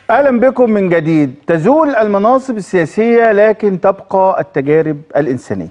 اهلا بكم من جديد تزول المناصب السياسيه لكن تبقى التجارب الانسانيه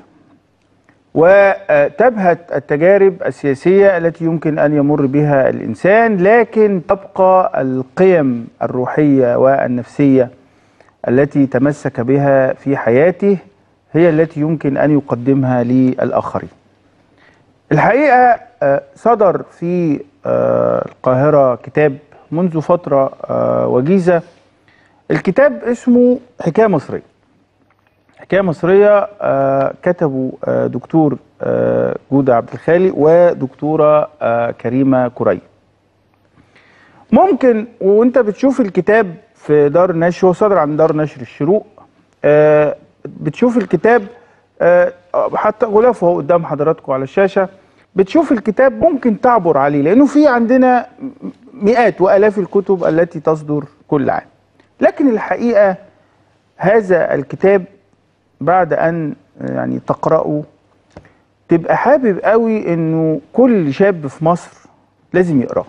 وتبهت التجارب السياسيه التي يمكن ان يمر بها الانسان لكن تبقى القيم الروحيه والنفسيه التي تمسك بها في حياته هي التي يمكن ان يقدمها للاخرين الحقيقه آه، صدر في آه، القاهره كتاب منذ فتره آه، وجيزه الكتاب اسمه حكايه مصريه حكايه مصريه آه، كتبه آه، دكتور آه، جوده عبد الخالق ودكتوره آه، كريمه كري ممكن وانت بتشوف الكتاب في دار النشر هو صدر عن دار نشر الشروق آه، بتشوف الكتاب آه، حتى غلافه اهو قدام حضراتكم على الشاشه بتشوف الكتاب ممكن تعبر عليه لانه في عندنا مئات والاف الكتب التي تصدر كل عام لكن الحقيقه هذا الكتاب بعد ان يعني تقراه تبقى حابب قوي انه كل شاب في مصر لازم يقراه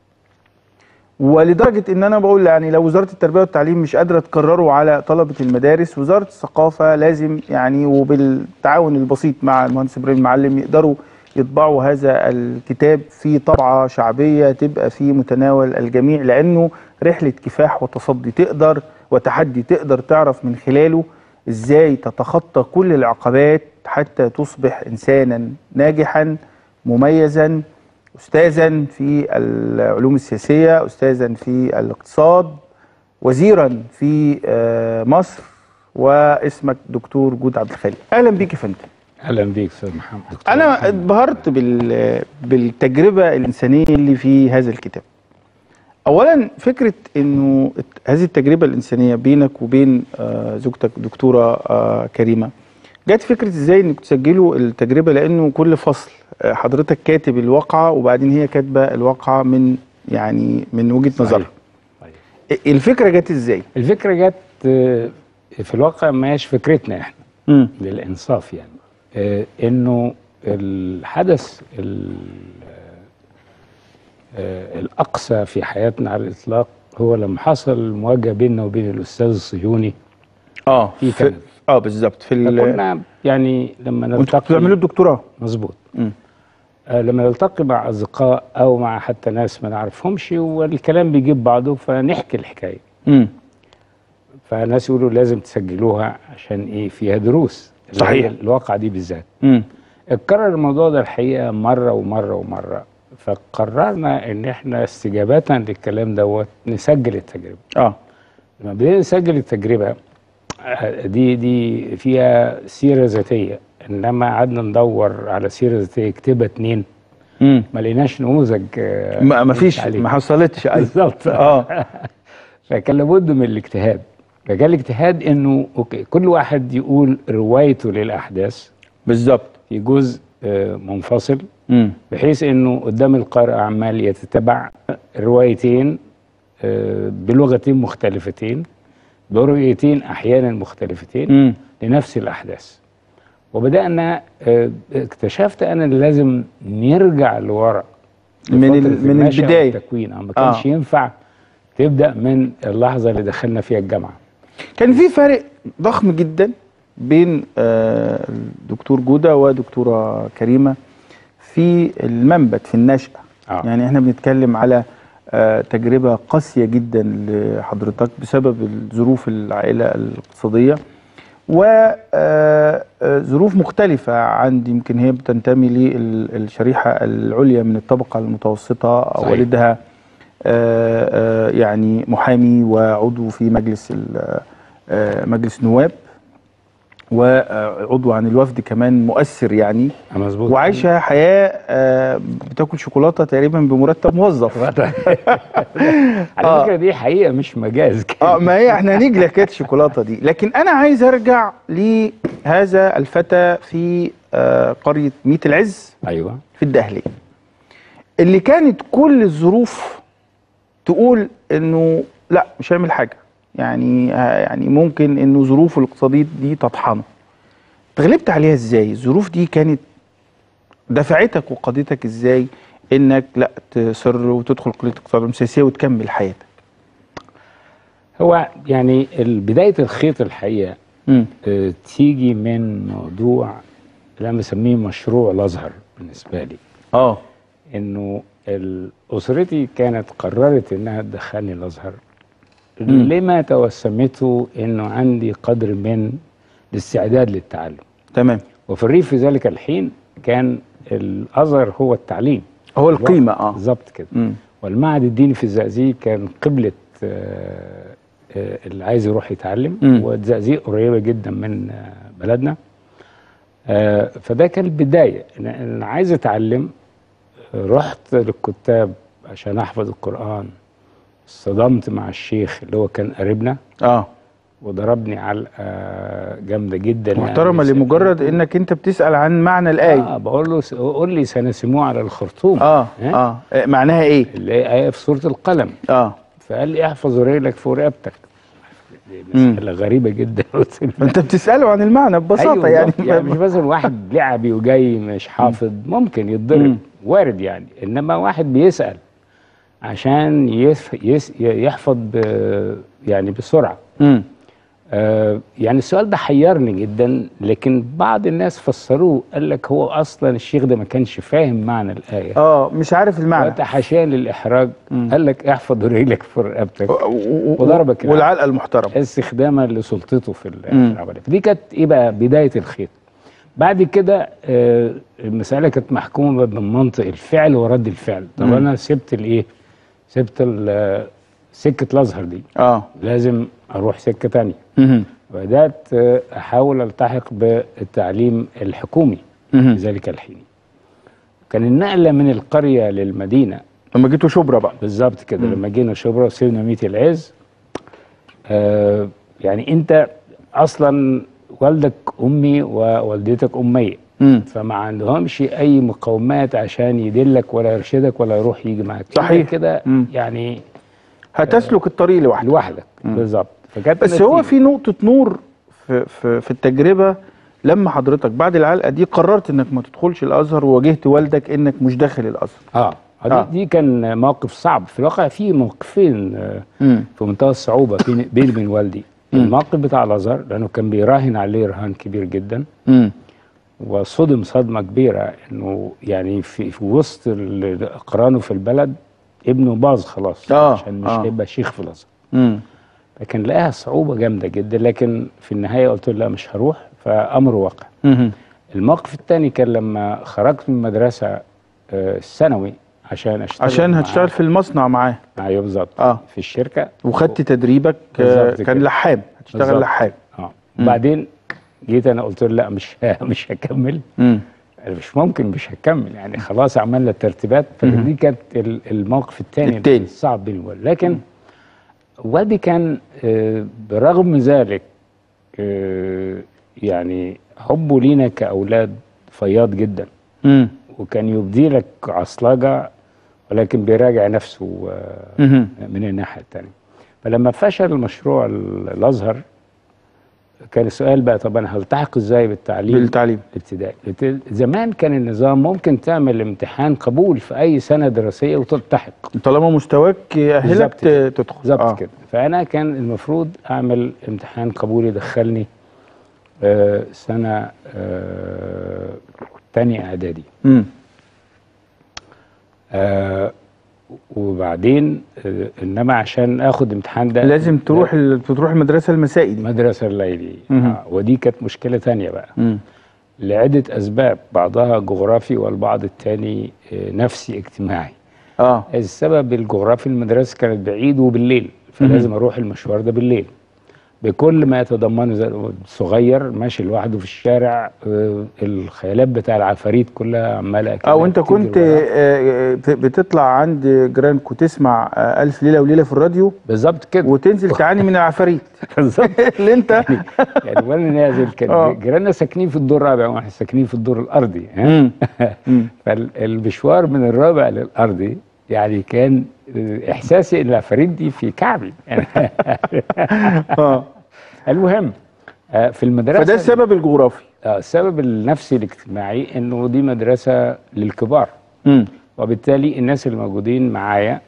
ولدرجه ان انا بقول يعني لو وزاره التربيه والتعليم مش قادره تكرره على طلبه المدارس وزاره الثقافه لازم يعني وبالتعاون البسيط مع المهندس ابراهيم المعلم يقدروا يطبعوا هذا الكتاب في طبعه شعبيه تبقى في متناول الجميع لانه رحله كفاح وتصدي تقدر وتحدي تقدر تعرف من خلاله ازاي تتخطى كل العقبات حتى تصبح انسانا ناجحا مميزا استاذا في العلوم السياسيه استاذا في الاقتصاد وزيرا في آه، مصر واسمك دكتور جود عبد الخالق اهلا بيك يا فندم اهلا بيك استاذ محمد دكتور انا محمد. اتبهرت بال بالتجربه الانسانيه اللي في هذا الكتاب اولا فكره انه الت- هذه التجربه الانسانيه بينك وبين آه، زوجتك دكتوره آه، كريمه جت فكره ازاي انك تسجلوا التجربه لانه كل فصل آه، حضرتك كاتب الواقعه وبعدين هي كاتبه الواقعه من يعني من وجهه صحيح. نظرها صحيح. الفكره جت ازاي الفكره جت آه، في الواقع ما هيش فكرتنا احنا امم للانصاف يعني آه، انه الحدث ال- آه، الاقصى في حياتنا على الاطلاق هو لما حصل مواجهه بيننا وبين الاستاذ الصهيوني اه في في كندا. اه بالظبط في ال- فكنا يعني لما وانتوا نلتقي بتعملوا الدكتوراه مظبوط مم. آه، لما نلتقي مع اصدقاء او مع حتى ناس ما نعرفهمش والكلام بيجيب بعضه فنحكي الحكايه امم فناس يقولوا لازم تسجلوها عشان ايه فيها دروس اللي صحيح. هي الواقعه دي بالذات امم اتكرر الموضوع ده الحقيقه مره ومره ومره فقررنا ان احنا استجابه للكلام دوت نسجل التجربه اه لما بدينا نسجل التجربه آه، دي دي فيها سيره ذاتيه انما قعدنا ندور على سيره ذاتيه يكتبها اتنين امم ما لقيناش نموذج آه، ما ما نمشي فيش عليه. ما حصلتش أيوة. بالظبط اه فكان لابد من الاجتهاد فكان الاجتهاد انه اوكي كل واحد يقول روايته للاحداث بالظبط في جزء آه، منفصل امم بحيث انه قدام القارئ عمال يتتبع روايتين آه، بلغتين مختلفتين برؤيتين احيانا مختلفتين امم لنفس الاحداث وبدانا آه، اكتشفت انا إن لازم نرجع لورا من ال- لفترة من النشأة البداية. والتكوين آه، ما كانش آه. ينفع تبدا من اللحظه اللي دخلنا فيها الجامعه كان في فرق ضخم جدا بين آه، الدكتور جوده ودكتوره كريمه في المنبت في النشأة آه. يعني احنا بنتكلم على آه، تجربة قاسية جدا لحضرتك بسبب الظروف العائلة الاقتصادية وظروف مختلفة عندي يمكن هي بتنتمي للشريحة العليا من الطبقة المتوسطة صحيح. والدها آه، آه، يعني محامي وعضو في مجلس ال- آه، مجلس نواب وعضو عن الوفد كمان مؤثر يعني آه، مظبوط وعايشه حياه آه، بتاكل شوكولاته تقريبا بمرتب موظف على آه. فكره دي حقيقه مش مجاز اه ما هي احنا هنيجي لحكايه الشوكولاته دي لكن انا عايز ارجع لهذا الفتى في آه، قريه ميت العز ايوه في الدهليه اللي كانت كل الظروف تقول انه لا مش هيعمل حاجه يعني آه، يعني ممكن انه ظروفه الاقتصاديه دي تطحنه تغلبت عليها ازاي الظروف دي كانت دفعتك وقادتك ازاي انك لا تصر وتدخل كليه الاقتصاد والعلوم السياسيه وتكمل حياتك هو يعني ال- بدايه الخيط الحقيقه مم. آه، تيجي من موضوع اللي انا بسميه مشروع الازهر بالنسبه لي اه انه ال- اسرتي كانت قررت انها تدخلني الازهر لما توسمته انه عندي قدر من الاستعداد للتعلم تمام وفي الريف في ذلك الحين كان الازهر هو التعليم هو القيمه اه بالظبط كده مم. والمعهد الديني في الزقازيق كان قبلة آه، آه، اللي عايز يروح يتعلم مم. والزقازيق قريبة جدا من آه، بلدنا آه، فده كان البداية إن- إن أنا عايز أتعلم آه، رحت للكتاب عشان أحفظ القرآن اصطدمت مع الشيخ اللي هو كان قريبنا اه وضربني علقة جامدة جدا محترمه يعني لمجرد انك انت بتسال عن معنى الايه اه بقول له س- قول لي سنسموه على الخرطوم اه ها؟ اه آه، معناها ايه اللي هي آية في سورة القلم اه فقال لي احفظ رجلك فوق رقبتك دي مم. مسألة غريبة جدا قلت له انت بتساله عن المعنى ببساطه أيوة يعني, بالظبط، يعني مش مثلا واحد لعبي وجاي مش حافظ ممكن يتضرب مم. وارد يعني انما واحد بيسأل عشان يف يس يحفظ ب يعني بسرعة مم. آه يعني السؤال ده حيرني جدا لكن بعض الناس فسروه قال لك هو اصلا الشيخ ده ما كانش فاهم معنى الايه اه مش عارف المعنى وقت حاشيا للاحراج قال لك احفظ رجلك في رقبتك و- و- وضربك العقل. والعلقه المحترمه استخداما لسلطته في ال- في مم. العمليه فدي كانت ايه بقى بدايه الخيط بعد كده آه، المساله كانت محكومه بمنطق الفعل ورد الفعل طب مم. انا سبت الايه سبت ال- سكه الازهر دي اه لازم اروح سكه تانية مهم. بدات آه، احاول التحق بالتعليم الحكومي مهم. في ذلك الحين كان النقله من القريه للمدينه لما جيتوا شبرا بقى بالظبط كده لما جينا شبرا وسيبنا ميت العز آه يعني انت اصلا والدك امي ووالدتك اميه مم. فما عندهمش اي مقومات عشان يدلك ولا يرشدك ولا يروح يجي معاك أنت صحيح. كده مم. يعني هتسلك الطريق لوحدك لوحدك بالظبط فكانت بس هو النتيجة. في نقطة نور في, في, في التجربة لما حضرتك بعد العلقة دي قررت انك ما تدخلش الازهر وواجهت والدك انك مش داخل الازهر اه دي, آه. دي كان موقف صعب في الواقع في موقفين آه مم. في منتهى الصعوبه بين- بيني وبين والدي الموقف بتاع الازهر لانه كان بيراهن عليه رهان كبير جدا مم. وصدم صدمه كبيره انه يعني في, في وسط ال- اقرانه في البلد ابنه باظ خلاص آه، عشان مش آه. هيبقى شيخ في الازهر مم. فكان لقاها صعوبه جامده جدا لكن في النهايه قلت له لا مش هروح فامر واقع مم. الموقف الثاني كان لما خرجت من المدرسه آه، الثانوي عشان اشتغل عشان معاه. هتشتغل في المصنع معاه ايوه بالظبط آه. في الشركه وخدت تدريبك آه، بالظبط كان كده. لحام هتشتغل بالظبط. لحام اه وبعدين جيت انا قلت له لا مش مش هكمل مم. أنا مش ممكن مش هكمل يعني خلاص عملنا الترتيبات فدي كانت ال- الموقف الثاني التاني. الصعب بيني وبين لكن والدي كان آه، برغم ذلك آه، يعني حبه لينا كاولاد فياض جدا مم. وكان يبدي لك عصلجه ولكن بيراجع نفسه آه، مم. من الناحيه الثانيه فلما فشل مشروع ال- الازهر كان السؤال بقى طب انا هلتحق ازاي بالتعليم بالتعليم الابتدائي الت- زمان كان النظام ممكن تعمل امتحان قبول في اي سنه دراسيه وتلتحق طالما مستواك يأهلك بالظبط كده. ت- تدخل بالظبط آه. كده فانا كان المفروض اعمل امتحان قبول يدخلني آه سنه آه تانية اعدادي مم. آه وبعدين آه انما عشان اخد امتحان ده لازم تروح ال... تروح المدرسة المسائي دي المدرسه الليلي مهم. آه ودي كانت مشكله تانية بقى مم. لعده اسباب بعضها جغرافي والبعض التاني آه نفسي اجتماعي اه السبب الجغرافي المدرسة كانت بعيد وبالليل فلازم اروح المشوار ده بالليل بكل ما يتضمنه زي صغير ماشي لوحده في الشارع آه، الخيالات بتاع العفاريت كلها عماله كده اه وانت بتجري كنت وراه. آه، آه، بتطلع عند جيرانك وتسمع آه، ألف ليلة وليلة في الراديو بالظبط كده وتنزل تعاني من العفاريت بالظبط اللي انت يعني وانا نازل آه. كان جيراننا ساكنين في الدور الرابع واحنا ساكنين في الدور الارضي ها مم. مم. فالمشوار من الرابع للارضي يعني كان آه، احساسي ان العفاريت دي في كعبي يعني اه المهم آه، في المدرسه فده السبب الجغرافي آه، السبب النفسي الاجتماعي انه دي مدرسه للكبار مم. وبالتالي الناس اللي موجودين معايا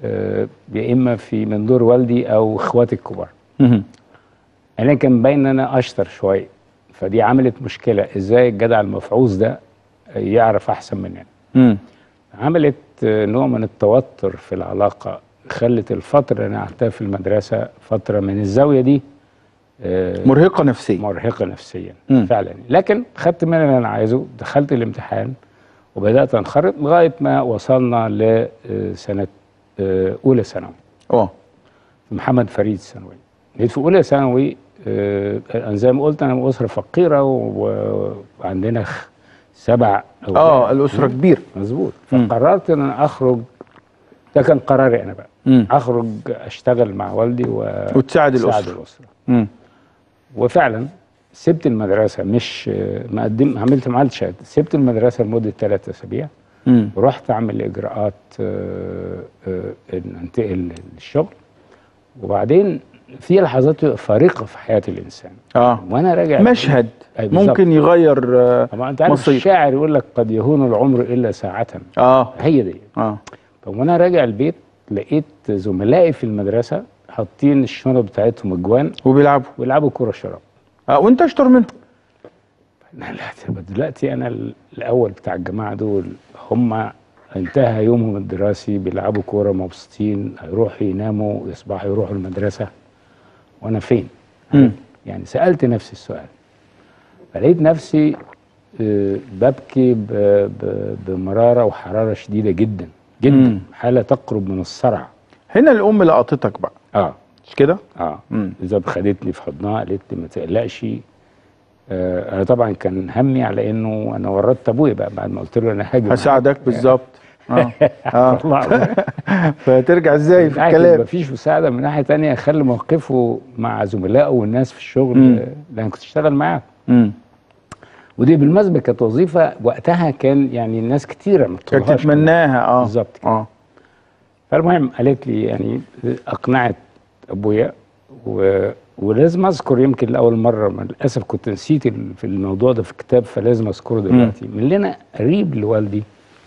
آه، يا اما في من دور والدي او اخواتي الكبار مهم. انا كان باين ان انا اشطر شويه فدي عملت مشكله ازاي الجدع المفعوص ده يعرف احسن مننا مم. عملت آه، نوع من التوتر في العلاقه خلت الفتره اللي انا قعدتها في المدرسه فتره من الزاويه دي آه، مرهقه نفسيا مرهقه نفسيا مم. فعلا لكن خدت منها اللي انا عايزه دخلت الامتحان وبدات انخرط لغايه ما وصلنا لسنه آه، اولى ثانوي اه في محمد فريد ثانوي جيت في اولى ثانوي آه، أنا زي ما قلت انا من اسره فقيره و- وعندنا خ- سبع أولاد. اه الاسره كبير مظبوط مم. فقررت ان انا اخرج ده كان قراري انا بقى مم. اخرج اشتغل مع والدي و وتساعد أساعد الاسره الاسره مم. وفعلا سبت المدرسه مش ما قدم عملت ما عملتش شهادة. سبت المدرسه لمده ثلاث اسابيع مم. ورحت اعمل اجراءات آه، آه، ان انتقل للشغل وبعدين في لحظات فارقه في حياه الانسان اه وانا راجع مشهد أي بالظبط. ممكن يغير آه، طبعا انت عارف مصير. الشاعر يقول لك قد يهون العمر الا ساعه اه هي دي اه طب وانا راجع البيت لقيت زملائي في المدرسه حاطين الشنط بتاعتهم اجوان وبيلعبوا ويلعبوا كوره شراب اه وانت اشطر منهم لا لا تبقى دلوقتي انا ال- الاول بتاع الجماعه دول هم انتهى يومهم الدراسي بيلعبوا كوره مبسوطين يروحوا يناموا يصبحوا يروحوا المدرسه وانا فين؟ مم. يعني سالت نفسي السؤال فلقيت نفسي آه، ببكي ب- ب- بمراره وحراره شديده جدا جدا مم. حاله تقرب من الصرع هنا الام لقطتك بقى اه مش كده اه مم. اذا خدتني في حضنها قالت لي ما تقلقش آه انا طبعا كان همي على انه انا ورطت ابويا بقى بعد ما قلت له انا هاجي هساعدك بالظبط اه اه طبعا فترجع ازاي في الكلام مفيش مساعده من ناحيه تانية اخلي موقفه مع زملائه والناس في الشغل مم. آه، اللي انا كنت اشتغل معاهم مم. ودي بالمناسبه كانت وظيفه وقتها كان يعني الناس كتيره ما كانت تطلبهاش تتمناها اه بالظبط كده. اه فالمهم قالت لي يعني اقنعت ابويا و... ولازم اذكر يمكن لاول مره ما للاسف كنت نسيت ال- في الموضوع ده في الكتاب فلازم اذكره دلوقتي من لنا قريب لوالدي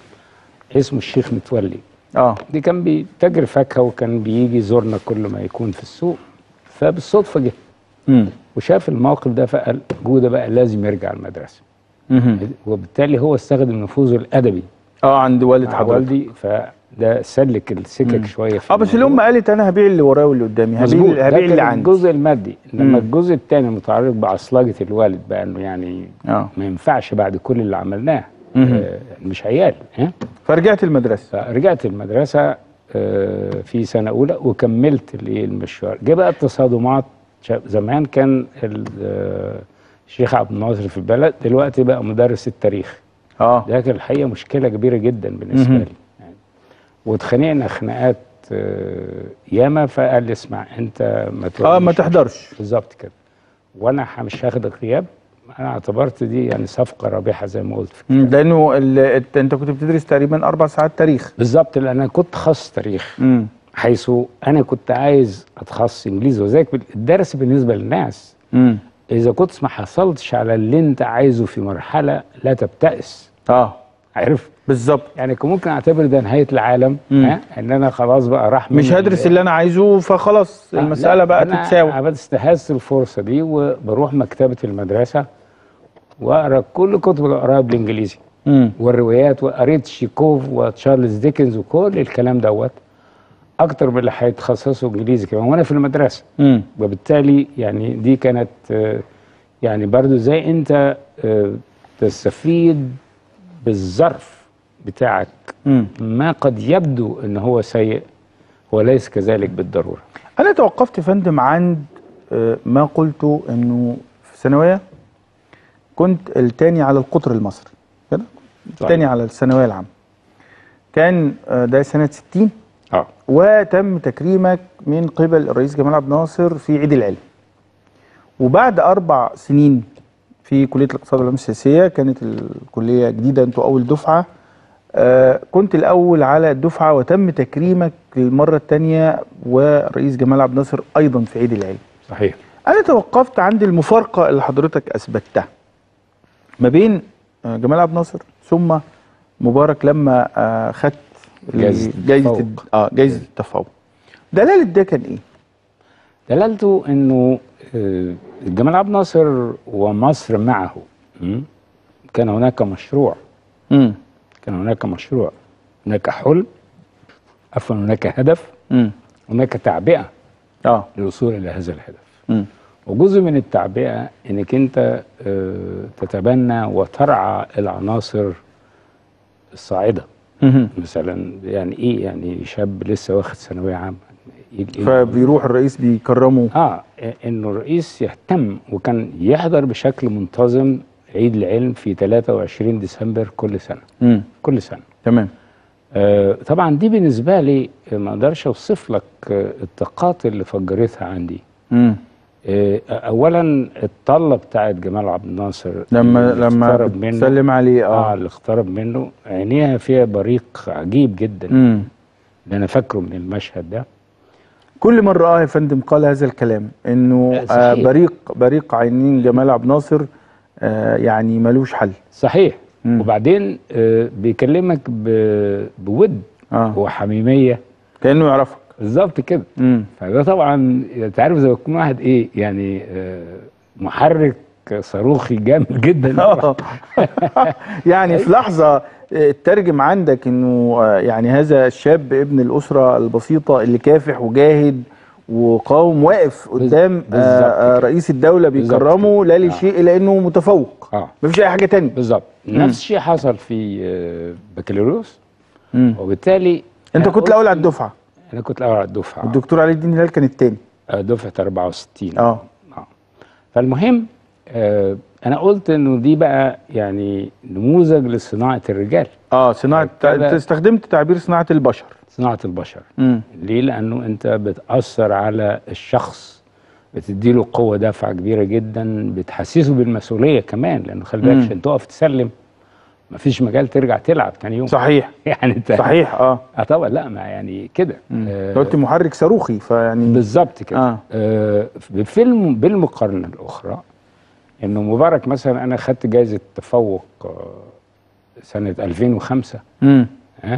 اسمه الشيخ متولي اه دي كان بيتاجر فاكهه وكان بيجي يزورنا كل ما يكون في السوق فبالصدفه جه مم. وشاف الموقف ده فقال جوده بقى لازم يرجع المدرسه مهم. وبالتالي هو استخدم نفوذه الادبي اه عند والد مع حضرتك والدي فده سلك السكك شويه في اه بس الموضوع. الام قالت انا هبيع اللي ورايا واللي قدامي مظبوط هبيع ده هبيع كان اللي عندي الجزء المادي مم. لما الجزء الثاني متعلق بعصلجه الوالد بقى انه يعني اه ما ينفعش بعد كل اللي عملناه مهم. آه مش عيال ها فرجعت المدرسه فرجعت المدرسه آه في سنه اولى وكملت الايه المشوار جه بقى التصادمات شا- زمان كان ال- آه، الشيخ عبد الناصر في البلد دلوقتي بقى مدرس التاريخ اه ده كان الحقيقه مشكله كبيره جدا بالنسبه مهم. لي يعني واتخانقنا خناقات آه، ياما فقال لي اسمع انت ما اه ما تواجهش تحضرش بالظبط كده وانا ح- مش هاخد غياب انا اعتبرت دي يعني صفقه رابحه زي ما قلت في مم، الكتاب. لانه ال- الت- انت كنت بتدرس تقريبا اربع ساعات تاريخ بالظبط لان انا كنت خاص تاريخ امم حيث انا كنت عايز اتخصص انجليزي وذلك بال- الدرس بالنسبه للناس امم اذا كنت ما حصلتش على اللي انت عايزه في مرحله لا تبتئس اه عارف بالظبط يعني كان ممكن اعتبر ده نهايه العالم مم. ها ان انا خلاص بقى راح مش مني هدرس ال- اللي انا عايزه فخلاص آه، المساله لا، بقى أنا تتساوي أنا استهزت الفرصه دي وبروح مكتبه المدرسه واقرا كل كتب اللي اقراها بالانجليزي امم والروايات وقريت شيكوف وتشارلز ديكنز وكل الكلام دوت اكتر من اللي هيتخصصوا انجليزي كمان وانا في المدرسه امم وبالتالي يعني دي كانت آه، يعني برضو زي انت آه، تستفيد بالظرف بتاعك امم ما قد يبدو ان هو سيء وليس كذلك بالضروره انا توقفت يا فندم عند آه، ما قلته انه في ثانويه كنت التاني على القطر المصري كده التاني على الثانويه العامه كان آه، ده سنه 60 اه وتم تكريمك من قبل الرئيس جمال عبد الناصر في عيد العلم وبعد اربع سنين في كليه الاقتصاد والعلوم السياسيه كانت الكليه جديده انتوا اول دفعه آه كنت الاول على الدفعه وتم تكريمك للمره الثانيه والرئيس جمال عبد الناصر ايضا في عيد العلم صحيح انا توقفت عند المفارقه اللي حضرتك اثبتها ما بين آه، جمال عبد الناصر ثم مبارك لما آه، خدت جايزة جايزه التفوق. الد- اه جايزه التفوق دلاله ده كان ايه؟ دلالته انه آه، جمال عبد الناصر ومصر معه م? كان هناك مشروع امم كان هناك مشروع هناك حلم عفوا هناك هدف امم هناك تعبئه اه للوصول الى هذا الهدف امم وجزء من التعبئه انك انت آه، تتبنى وترعى العناصر الصاعده مهم. مثلا يعني ايه يعني شاب لسه واخد ثانويه عامه يجي- فبيروح الرئيس بيكرمه اه انه الرئيس يهتم وكان يحضر بشكل منتظم عيد العلم في 23 ديسمبر كل سنه امم كل سنه تمام آه طبعا دي بالنسبه لي آه، ما اقدرش اوصف لك آه، الطاقات اللي فجرتها عندي امم آه اولا الطله بتاعت جمال عبد الناصر لما اللي لما اقترب منه بتسلم عليه اه اه اللي اقترب منه عينيها فيها بريق عجيب جدا امم اللي انا فاكره من المشهد ده كل مرة اه يا فندم قال هذا الكلام انه لا، آه صحيح. بريق بريق عينين جمال عبد الناصر آه يعني ملوش حل صحيح مم. وبعدين آه بيكلمك ب- بود اه وحميميه كانه يعرفك بالظبط كده امم فده طبعا انت عارف زي ما يكون واحد ايه يعني آه محرك صاروخي جامد جدا آه. يعني في لحظة آه، ترجم عندك انه آه، يعني هذا الشاب ابن الأسرة البسيطة اللي كافح وجاهد وقاوم واقف قدام آه، بالظبط آه، كده. رئيس الدولة بالظبط بيكرمه كده. لا آه. لشيء إلا انه متفوق اه مفيش أي حاجة تانية بالظبط نفس الشيء حصل في آه، بكالوريوس مم. وبالتالي انت أنا كنت قلت- الأول على الدفعة انا كنت الاول على الدفعه والدكتور علي الدين هلال كان التاني آه، دفعه 64 اه آه. فالمهم آه انا قلت انه دي بقى يعني نموذج لصناعه الرجال اه صناعة كده- انت استخدمت تعبير صناعة البشر صناعه البشر امم ليه؟ لأنه أنت بتأثر على الشخص بتديله قوة دافعة كبيرة جدا بتحسسه بالمسؤولية كمان لأنه خلي بالك مم. عشان تقف تسلم مفيش مجال ترجع تلعب تاني يوم صحيح يعني أنت صحيح اه اه طبعا لا ما يعني كده مم. آه أنت قلت محرك صاروخي فيعني بالظبط كده آه. آه. آه بفيلم بالمقارنة الأخرى إنه مبارك مثلا أنا خدت جائزة تفوق آه سنة 2005 امم ها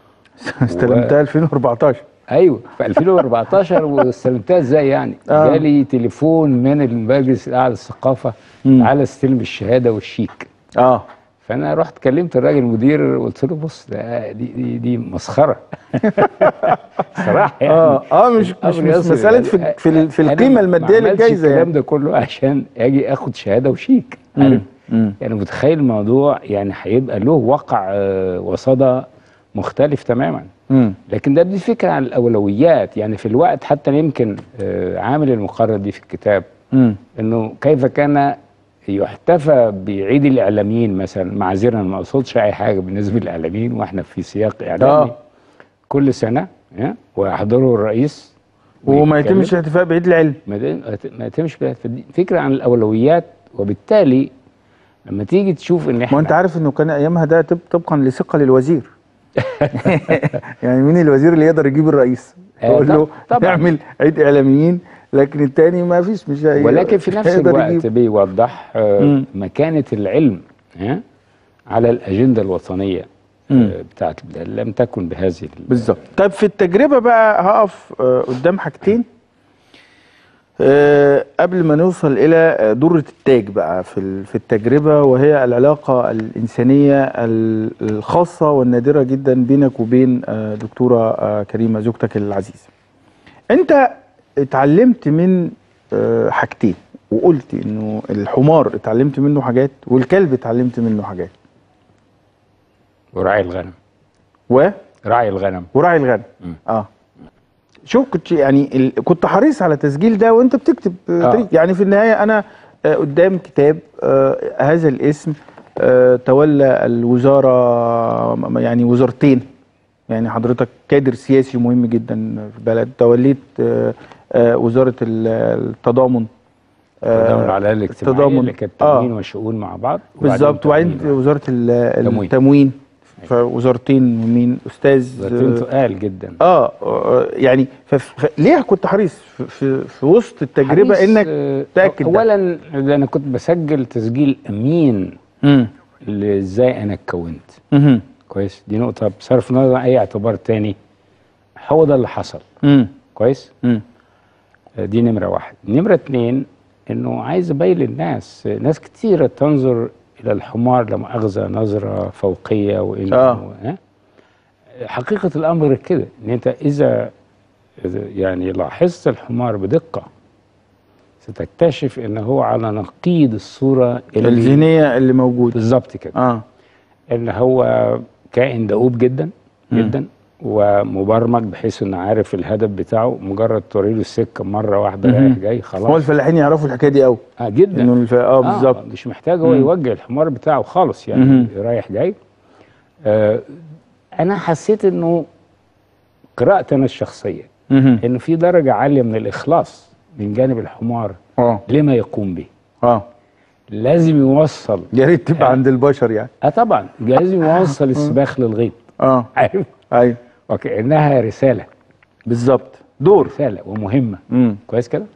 استلمتها 2014 ايوه في 2014 واستلمتها ازاي يعني؟ آه. جالي تليفون من المجلس الاعلى للثقافه مم. تعالى استلم الشهاده والشيك اه فانا رحت كلمت الراجل المدير قلت له بص ده دي دي, دي مسخره صراحه يعني اه اه مش مش, أمر مش يصل مساله يعني في في, ال- في أنا القيمه ما الماديه عملتش للجائزه الكلام يعني ده كله عشان اجي اخد شهاده وشيك عارف مم. يعني متخيل الموضوع يعني هيبقى له وقع آه، وصدى مختلف تماما مم. لكن ده دي فكره عن الاولويات يعني في الوقت حتى يمكن آه، عامل المقرر دي في الكتاب مم. انه كيف كان يحتفى بعيد الاعلاميين مثلا معذرا ما اقصدش اي حاجه بالنسبه للاعلاميين واحنا في سياق اعلامي آه. كل سنه ها، ويحضره الرئيس وما ويتكلم. يتمش الاحتفاء بعيد العلم ما يت- ما يتمش بها فدي فكره عن الاولويات وبالتالي لما تيجي تشوف ان احنا ما انت عارف انه كان ايامها ده طب- طبقا لثقه للوزير يعني مين الوزير اللي يقدر يجيب الرئيس آه، يقول طب- له طبعاً. نعمل عيد اعلاميين لكن التاني ما فيش مش هي- ولكن في نفس هيقدر الوقت يجيب. بيوضح آه، مم. مكانة العلم ها، على الأجندة الوطنية مم. آه، بتاعت البلاد لم تكن بهذه ال- بالظبط طيب في التجربه بقى هقف آه، قدام حاجتين آه، قبل ما نوصل الى آه، درة التاج بقى في ال- في التجربه وهي العلاقه الانسانيه ال- الخاصه والنادره جدا بينك وبين آه، دكتوره آه، كريمه زوجتك العزيزه. انت اتعلمت من آه، حاجتين وقلت انه الحمار اتعلمت منه حاجات والكلب اتعلمت منه حاجات وراعي الغنم و راعي الغنم وراعي الغنم مم. اه شوف كنت يعني ال... كنت حريص على تسجيل ده وانت بتكتب آه. آه. تاريخ يعني في النهايه انا آه قدام كتاب آه هذا الاسم آه تولى الوزاره م- يعني وزارتين يعني حضرتك كادر سياسي مهم جدا في البلد توليت آه آه وزاره ال- التضامن التضامن العدالة الاجتماعية التضامن. اللي كانت آه. تموين وشؤون مع بعض بالظبط وبعدين تموين. وزاره ال- تموين. التموين فوزارتين مهمين استاذ وزارتين تقال جدا اه آه، يعني فف... ف... ليه كنت حريص في, في, في وسط التجربه حديث، انك آه، تاكد ده. اولا انا كنت بسجل تسجيل امين امم لازاي انا اتكونت مهم. كويس دي نقطه بصرف النظر عن اي اعتبار تاني هو ده اللي حصل امم كويس امم آه، دي نمره واحد نمره اتنين انه عايز ابين للناس آه، ناس كتيره تنظر الى الحمار لا مؤاخذه نظره فوقيه وانه آه. آه. حقيقه الامر كده ان انت اذا إذا يعني لاحظت الحمار بدقه ستكتشف ان هو على نقيض الصوره اللي الذهنيه اللي موجوده بالظبط كده اه ان هو كائن دؤوب جدا جدا ومبرمج بحيث انه عارف الهدف بتاعه مجرد توري له السكه مره واحده مهم. رايح جاي هو خلاص الفلاحين يعرفوا الحكايه دي قوي اه جدا انه الف... اه بالظبط مش محتاج هو مم. يوجه الحمار بتاعه خالص يعني مهم. رايح جاي آه انا حسيت انه قراءتي انا الشخصيه مهم. انه في درجه عاليه من الاخلاص من جانب الحمار اه لما يقوم به اه لازم يوصل يا ريت تبقى آه. عند البشر يعني اه طبعا لازم يوصل السباخ للغيط اه عارف ايوه وكانها رساله بالظبط دور رساله ومهمه امم كويس كده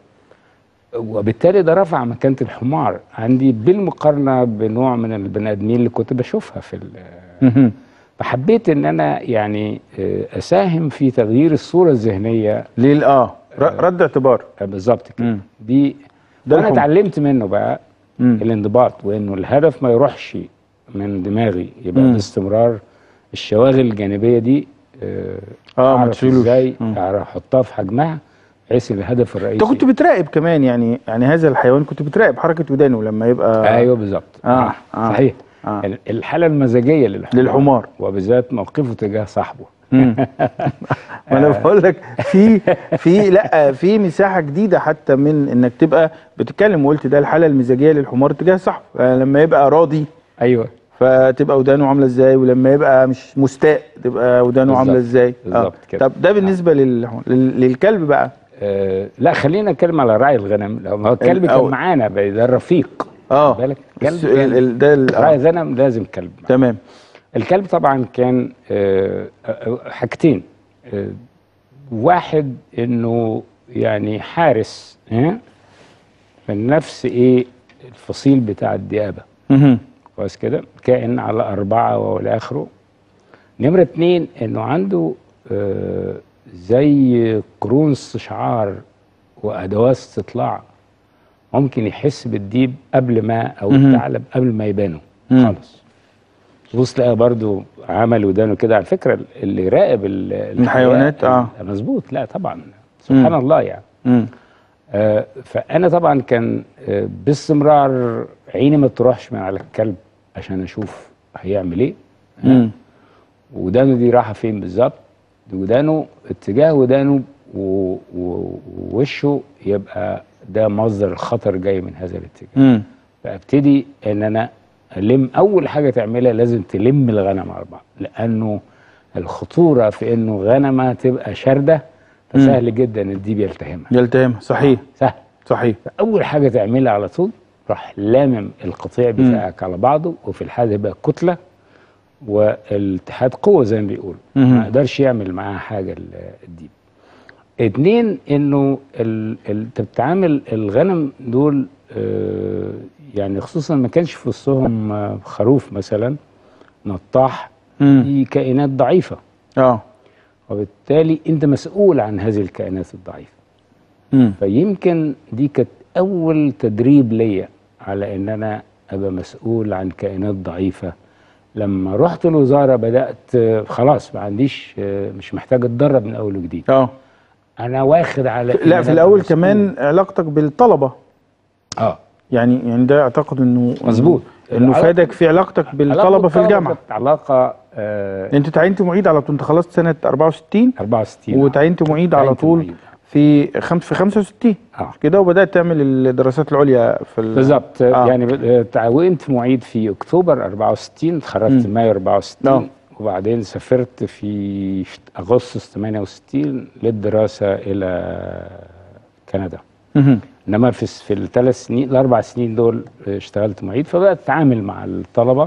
وبالتالي ده رفع مكانه الحمار عندي بالمقارنه بنوع من البني ادمين اللي كنت بشوفها في ال- مهم. فحبيت ان انا يعني آه، اساهم في تغيير الصوره الذهنيه ليه ال- اه ر- رد اعتبار آه، بالظبط كده مم. دي ده وانا الحب. اتعلمت منه بقى مم. الانضباط وانه الهدف ما يروحش من دماغي يبقى مم. باستمرار الشواغل الجانبيه دي آه، اه ما اعرف تشيلوش ازاي مم. أعرف احطها في حجمها بحيث ان الهدف الرئيسي انت كنت بتراقب كمان يعني يعني هذا الحيوان كنت بتراقب حركه ودانه لما يبقى ايوه بالظبط آه، آه، صحيح آه. ال- الحاله المزاجيه للحمار للحمار. وبالذات موقفه تجاه صاحبه مم. ما انا بقول لك في في لا في مساحه جديده حتى من انك تبقى بتتكلم وقلت ده الحاله المزاجيه للحمار تجاه صاحبه يعني لما يبقى راضي ايوه فتبقى ودانه عامله ازاي ولما يبقى مش مستاء تبقى ودانه بالظبط. عامله ازاي بالظبط كده. طب ده بالنسبه لل... لل- للكلب بقى آه لا خلينا نتكلم على راعي الغنم لو ما هو الكلب كان الأول. معانا بقى ده الرفيق اه بالك بس كلب ال... ال... ده ال... راعي آه. غنم لازم كلب معاه. تمام الكلب طبعا كان آه، آه، حاجتين آه، واحد انه يعني حارس ها من نفس ايه الفصيل بتاع الديابه مهم. كويس كده كائن على أربعة والى آخره نمرة اتنين إنه عنده آه زي قرون استشعار وأدوات استطلاع ممكن يحس بالديب قبل ما أو مهم. الثعلب قبل ما يبانوا مم. خالص تبص تلاقي برضو عمل ودانه كده على فكرة اللي يراقب ال- الحيوانات، الحياة آه. مظبوط لا طبعا سبحان مم. الله يعني مم. آه، فانا طبعا كان آه، باستمرار عيني ما تروحش من على الكلب عشان اشوف هيعمل ايه مم. ودانه دي رايحه فين بالظبط ودانه اتجاه ودانه و- و- ووشه يبقى ده مصدر الخطر جاي من هذا الاتجاه مم. فابتدي ان انا الم اول حاجه تعملها لازم تلم الغنم على بعض لانه الخطوره في انه غنمه تبقى شارده فسهل جدا الديب يلتهمها يلتهم صحيح سهل صحيح اول حاجه تعملها على طول راح لامم القطيع بتاعك على بعضه وفي الحاله يبقى كتله والاتحاد قوه زي ما بيقولوا مهم. ما يقدرش يعمل معاها حاجه ال- الديب اتنين انه ال- ال- انت بتعامل الغنم دول آه، يعني خصوصا ما كانش في وسطهم آه، خروف مثلا نطاح مم. دي كائنات ضعيفه اه وبالتالي انت مسؤول عن هذه الكائنات الضعيفه مم. فيمكن دي كانت اول تدريب ليا على ان انا ابقى مسؤول عن كائنات ضعيفه لما رحت الوزاره بدات آه، خلاص ما عنديش آه، مش محتاج اتدرب من اول وجديد اه انا واخد على إن لا أنا في الاول مسؤول. كمان علاقتك بالطلبه اه يعني يعني ده اعتقد انه مظبوط. انه العلاقة- فادك في علاقتك بالطلبه في الجامعه كانت علاقه آه انت تعينت معيد على طول انت خلصت سنه 64 64 وتعينت معيد على تعينت طول معيد. في خمس في 65 اه كده وبدات تعمل الدراسات العليا في ال- بالظبط آه. آه. يعني ب- آه، تعاونت معيد في اكتوبر 64 اتخرجت مم. مايو 64 آه. وبعدين سافرت في شت- اغسطس 68 للدراسه الى كندا مهم. انما في الس- في الثلاث سنين الاربع سنين دول آه، اشتغلت معيد فبدات اتعامل مع الطلبه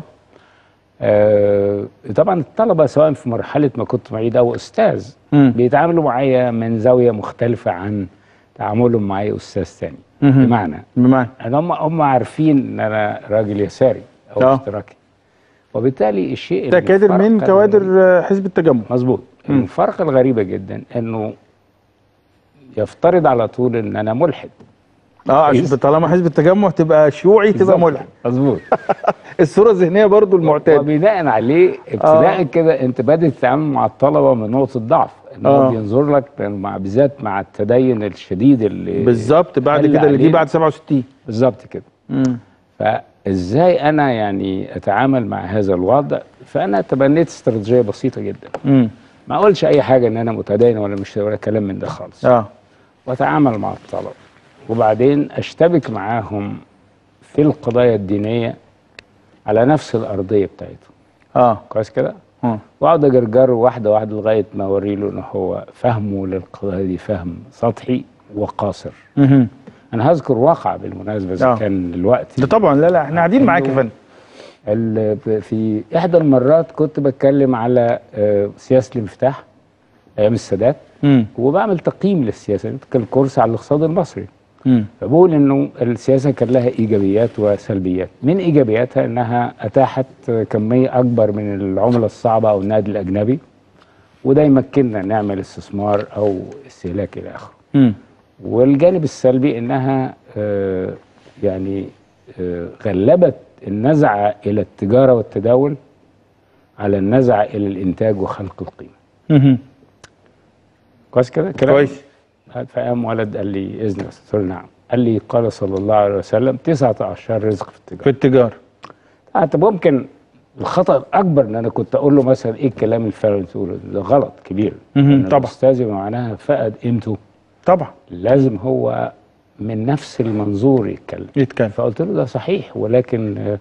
آه طبعا الطلبه سواء في مرحله ما كنت معيد او استاذ مم. بيتعاملوا معايا من زاويه مختلفه عن تعاملهم معايا استاذ ثاني مهم. بمعنى بمعنى ان هم هم عارفين ان انا راجل يساري او آه. اشتراكي وبالتالي الشيء ده كادر الفرق من ال- كوادر آه، حزب التجمع مظبوط مم. الفرق الغريبه جدا انه يفترض على طول ان انا ملحد اه عشان كويس. طالما حزب التجمع تبقى شيوعي تبقى بالظبط. ملحد مظبوط الصوره الذهنيه برضو المعتاده وبناء عليه ابتداء كده انت بادئ تتعامل مع الطلبه من نقطه ضعف ان هو آه. بينظر لك مع بالذات مع التدين الشديد اللي بالظبط بعد اللي كده اللي جه عليه. بعد 67 بالظبط كده امم فازاي انا يعني اتعامل مع هذا الوضع فانا تبنيت استراتيجيه بسيطه جدا امم ما اقولش اي حاجه ان انا متدين ولا مش ولا كلام من ده خالص اه واتعامل مع الطلبه وبعدين اشتبك معاهم في القضايا الدينيه على نفس الارضيه بتاعتهم اه كويس كده اه واقعد اجرجره واحده واحده لغايه ما اوري له ان هو فهمه للقضايا دي فهم سطحي وقاصر مهم. انا هذكر واقع بالمناسبه اذا آه. كان الوقت ده طبعا لا لا احنا قاعدين معاك يا فندم ال- في احدى المرات كنت بتكلم على آه، سياسه الانفتاح ايام السادات امم وبعمل تقييم للسياسه كان كورس على الاقتصاد المصري امم فبقول انه السياسه كان لها ايجابيات وسلبيات من ايجابياتها انها اتاحت كميه اكبر من العمله الصعبه او النقد الاجنبي وده يمكننا نعمل استثمار او استهلاك الى اخره امم والجانب السلبي انها آه، يعني آه، غلبت النزعه الى التجاره والتداول على النزعه الى الانتاج وخلق القيمه مهم. كويس كده كلام كويس فقام ولد قال لي اذن يا أستاذ. قلت له نعم قال لي قال صلى الله عليه وسلم تسعة عشر رزق في التجارة في التجاره آه طب ممكن الخطأ الأكبر إن أنا كنت أقول له مثلا إيه الكلام الفعلي اللي تقوله ده غلط كبير مهم، لأن طبعا. الأستاذ يبقى معناها فقد قيمته طبعا لازم هو من نفس المنظور يتكلم يتكلم فقلت له ده صحيح ولكن آه،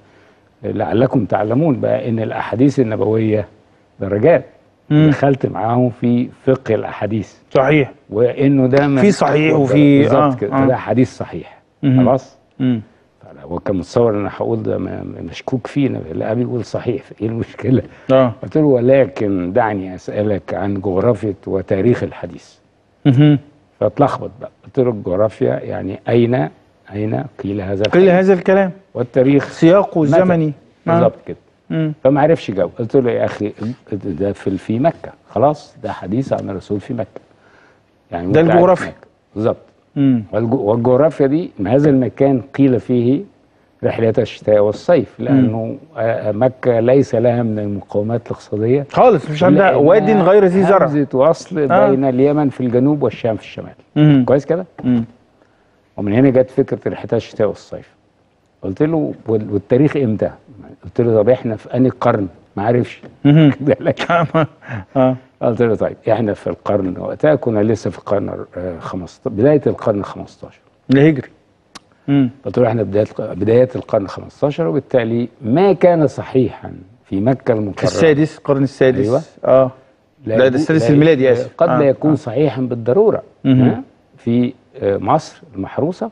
لعلكم تعلمون بقى إن الأحاديث النبوية درجات مم. دخلت معاهم في فقه الأحاديث صحيح وانه ده من في صحيح وفي- بالظبط آه، كده آه. ده حديث صحيح مهم. خلاص امم هو كان متصور ان انا هقول ده م- م- مشكوك فيه أنا- لا بيقول صحيح ايه المشكله؟ اه قلت له ولكن دعني اسالك عن جغرافيا وتاريخ الحديث مهم. فاتلخبط بقى قلت له الجغرافيا يعني اين اين قيل هذا قيل الحديث هذا الكلام والتاريخ سياقه متى؟ الزمني آه. بالظبط كده مم. فما عرفش يجاوب قلت له يا اخي ده في في مكه خلاص ده حديث عن الرسول في مكه يعني ده وأنت قاعد في الجغرافيا. مكة. بالظبط مم. والج- والجغرافيا دي هذا المكان قيل فيه رحلة الشتاء والصيف لأنه آه، مكة ليس لها من المقومات الاقتصادية خالص مش عندها لأنها واد غير ذي زرع همزة وصل آه. بين اليمن في الجنوب والشام في الشمال مم. كويس كده؟ مم. ومن هنا جت فكرة رحلة الشتاء والصيف قلت له وال- والتاريخ امتى؟ قلت له طب احنا في أنهي قرن؟ ما عرفش مهم. ده لك. اه قلت له طيب احنا في القرن وقتها كنا لسه في القرن آه، 15 بداية القرن 15 الهجري مم. قلت له احنا بدايه بدايه القرن 15 وبالتالي ما كان صحيحا في مكه المكرمه في السادس القرن السادس أيوة. اه لا، ده يكون- السادس الميلادي، آسف. قد آه، لا يكون آه. صحيحا بالضروره مهم. ها؟ في آه، مصر المحروسه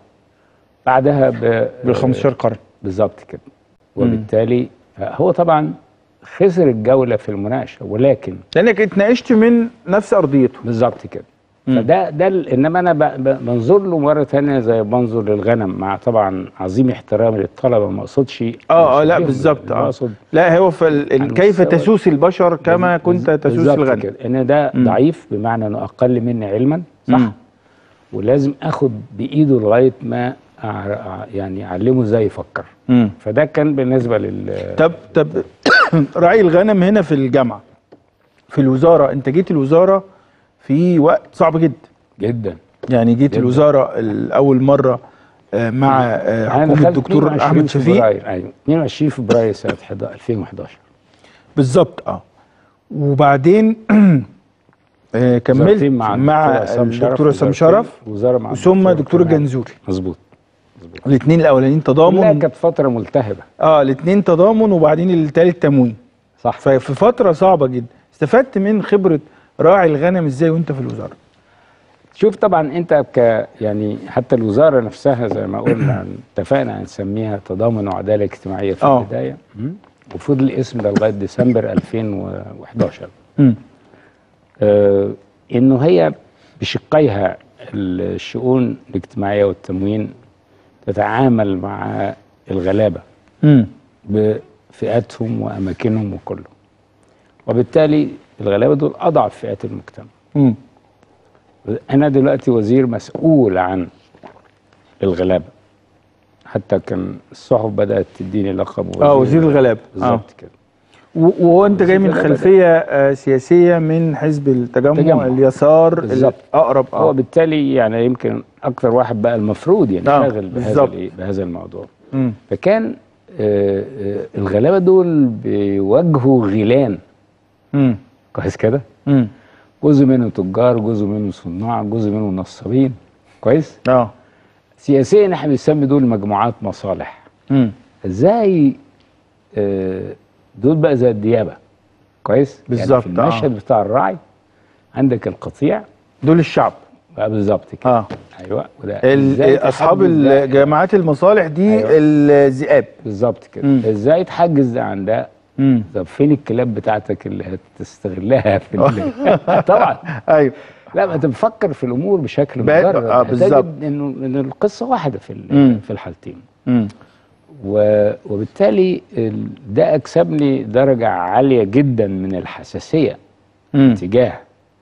بعدها ب بال 15 قرن بالظبط كده وبالتالي آه، هو طبعا خسر الجوله في المناقشه ولكن لانك اتناقشت من نفس ارضيته بالظبط كده فده ده ال- انما انا ب- ب- بنظر له مره ثانيه زي بنظر للغنم مع طبعا عظيم احترامي للطلبه ما اقصدش اه اه لا أشبههم، بالظبط اه اقصد لا هو في ال... ال... على كيف مستوى- تسوس البشر كما كنت تسوس بالظبط الغنم كده ان ده مم. ضعيف بمعنى انه اقل مني علما صح مم. ولازم اخد بايده لغايه ما أع- أع- يعني اعلمه ازاي يفكر مم. فده كان بالنسبه لل طب طب راعي الغنم هنا في الجامعه في الوزاره انت جيت الوزاره في وقت صعب جدا جدا يعني جيت جدا. الوزاره الاول مره آه، مع آه، أنا حكومه دخلت الدكتور 22 احمد شفيق فبراير ايوه 22 فبراير سنه 2011 بالظبط اه وبعدين آه، كملت وزارتين مع, مع الدكتور عصام شرف الدكتور عصام وزارتين- شرف وزاره مع ثم الدكتور دكتور كمال. الجنزوري مظبوط الاثنين الاولانيين كلها تضامن كانت فتره ملتهبه اه الاثنين تضامن وبعدين الثالث تموين صح ففي فتره صعبه جدا استفدت من خبره راعي الغنم ازاي وانت في الوزاره شوف طبعا انت ك يعني حتى الوزاره نفسها زي ما قلنا اتفقنا هنسميها تضامن وعداله اجتماعيه في آه. البدايه م? وفضل الاسم ده لغايه ديسمبر 2011 مم. آه انه هي بشقيها الشؤون الاجتماعيه والتموين تتعامل مع الغلابه مم. فئاتهم واماكنهم وكله وبالتالي الغلابه دول اضعف فئات المجتمع مم. انا دلوقتي وزير مسؤول عن الغلابه حتى كان الصحف بدات تديني لقب وزير اه وزير الغلابه آه. بالظبط كده و- وانت جاي من وزير الغلابة. خلفيه آه، سياسيه من حزب التجمع التجمع. اليسار بالظبط. الاقرب هو اه بالتالي يعني يمكن اكتر واحد بقى المفروض آه، ينشغل بهذا بالظبط. الإيه- بهذا الموضوع مم. فكان آه، آه، الغلابه دول بيواجهوا غيلان مم. كويس كده مم. جزء منهم تجار جزء منهم صناع جزء منهم نصابين كويس اه سياسيا احنا بنسمي دول مجموعات مصالح مم. ازاي آه، دول بقى زي الديابه كويس بالظبط، يعني في المشهد آه. بتاع الراعي عندك القطيع دول الشعب بقى بالظبط كده اه ايوه وده ال- إزاي اصحاب تحجز ده؟ الجماعات المصالح دي أيوة. الذئاب بالظبط كده مم. ازاي تحجز ده عن ده مم. طب فين الكلاب بتاعتك اللي هتستغلها في ال- طبعا ايوه لا ما انت بتفكر في الامور بشكل بقى- مجرد آه، هتجد بالظبط. انه ان القصه واحده في ال- مم. في الحالتين مم. و- وبالتالي ال- ده اكسبني درجه عاليه جدا من الحساسيه مم. تجاه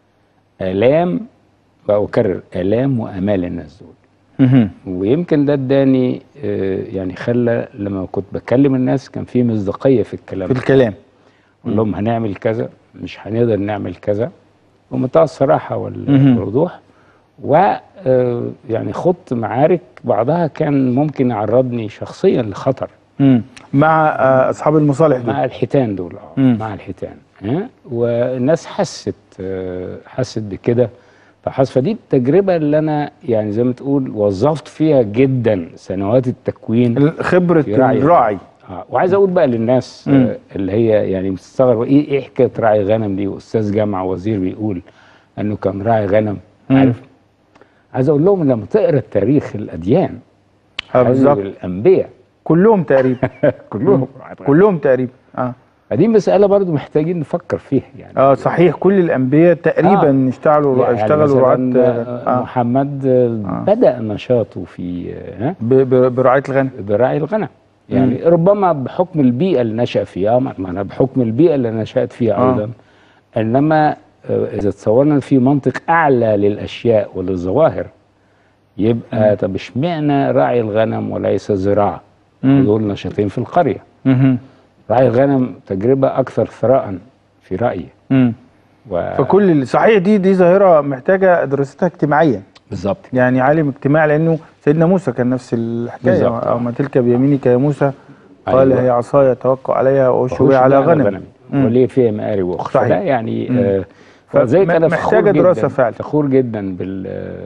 الام واكرر الام وامال الناس دول مهم. ويمكن ده اداني آه، يعني خلى لما كنت بكلم الناس كان في مصداقيه في الكلام في الكلام اقول لهم هنعمل كذا مش هنقدر نعمل كذا بمنتهى الصراحه وال- مهم. والوضوح و آه، يعني خضت معارك بعضها كان ممكن يعرضني شخصيا لخطر مم. مع آه، اصحاب المصالح دول مع الحيتان دول اه مم. مع الحيتان ها والناس حست آه، حست بكده فحس فدي التجربه اللي انا يعني زي ما تقول وظفت فيها جدا سنوات التكوين خبره في رعي الراعي آه. وعايز اقول بقى للناس مم. آه اللي هي يعني مستغربه ايه ايه حكايه راعي غنم دي واستاذ جامعه وزير بيقول انه كان راعي غنم مم. عارف عايز اقول لهم لما تقرا تاريخ الاديان آه، هذه بالظبط الانبياء كلهم تقريبا كلهم كلهم تقريبا اه فدي مساله برضو محتاجين نفكر فيها يعني اه صحيح كل الانبياء تقريبا اشتغلوا يعني اشتغلوا رعاة مثلاً، آه آه محمد آه بدا نشاطه في آه ها ب- ب- برعايه الغنم برعي الغنم يعني ربما بحكم البيئة اللي نشأ فيها ما ما أنا بحكم البيئة اللي نشأت فيها آه. أيضا إنما آه، إذا تصورنا في منطق أعلى للأشياء وللظواهر يبقى طب اشمعنى راعي الغنم وليس زراعة مم. دول نشاطين في القرية مهم. راعي الغنم تجربة أكثر ثراء في رأيي مم. و... فكل ال- صحيح دي دي ظاهره محتاجه دراستها اجتماعيا بالظبط يعني عالم اجتماع لانه سيدنا موسى كان نفس الحكايه بالظبط. او ما تلك بيمينك يا موسى قال أيوة. هي عصاي اتوكا عليها واشرب وهوش على بقى غنم مم. وليه فيها مآرب أخرى صحيح. فده يعني مم. آه ف- فزي م- كده محتاجة فخور دراسة جدا فعلا. فخور جدا بال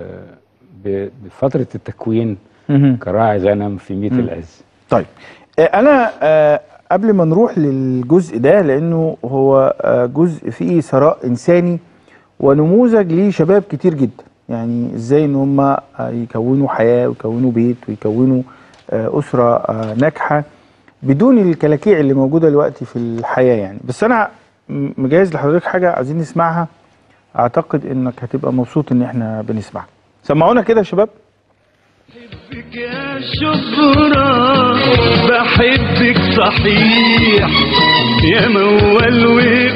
ب- بفترة التكوين مهم. كراعي غنم في ميت العز طيب آه، انا آه، قبل ما نروح للجزء ده لانه هو آه، جزء فيه ثراء انساني ونموذج لشباب كتير جدا يعني ازاي ان هم آه، يكونوا حياه ويكونوا بيت ويكونوا آه، اسره آه، ناجحه بدون الكلاكيع اللي موجوده دلوقتي في الحياه يعني بس انا م- مجهز لحضرتك حاجه عايزين نسمعها اعتقد انك هتبقى مبسوط ان احنا بنسمعها سمعونا كده يا شباب بحبك يا شبرا بحبك صحيح يا موال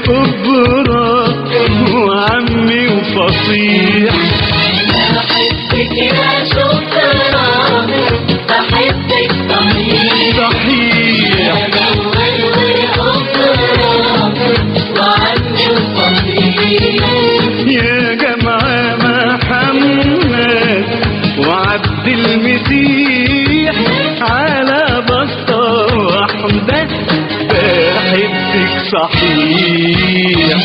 وقبرة وعمي وفصيح بحبك يا شكرا بحبك صحيح صحيح يا أول وأخرى وعني الصحيح يا جماعة محمد وعبد المسيح على بسطة واحدة بحبك صحيح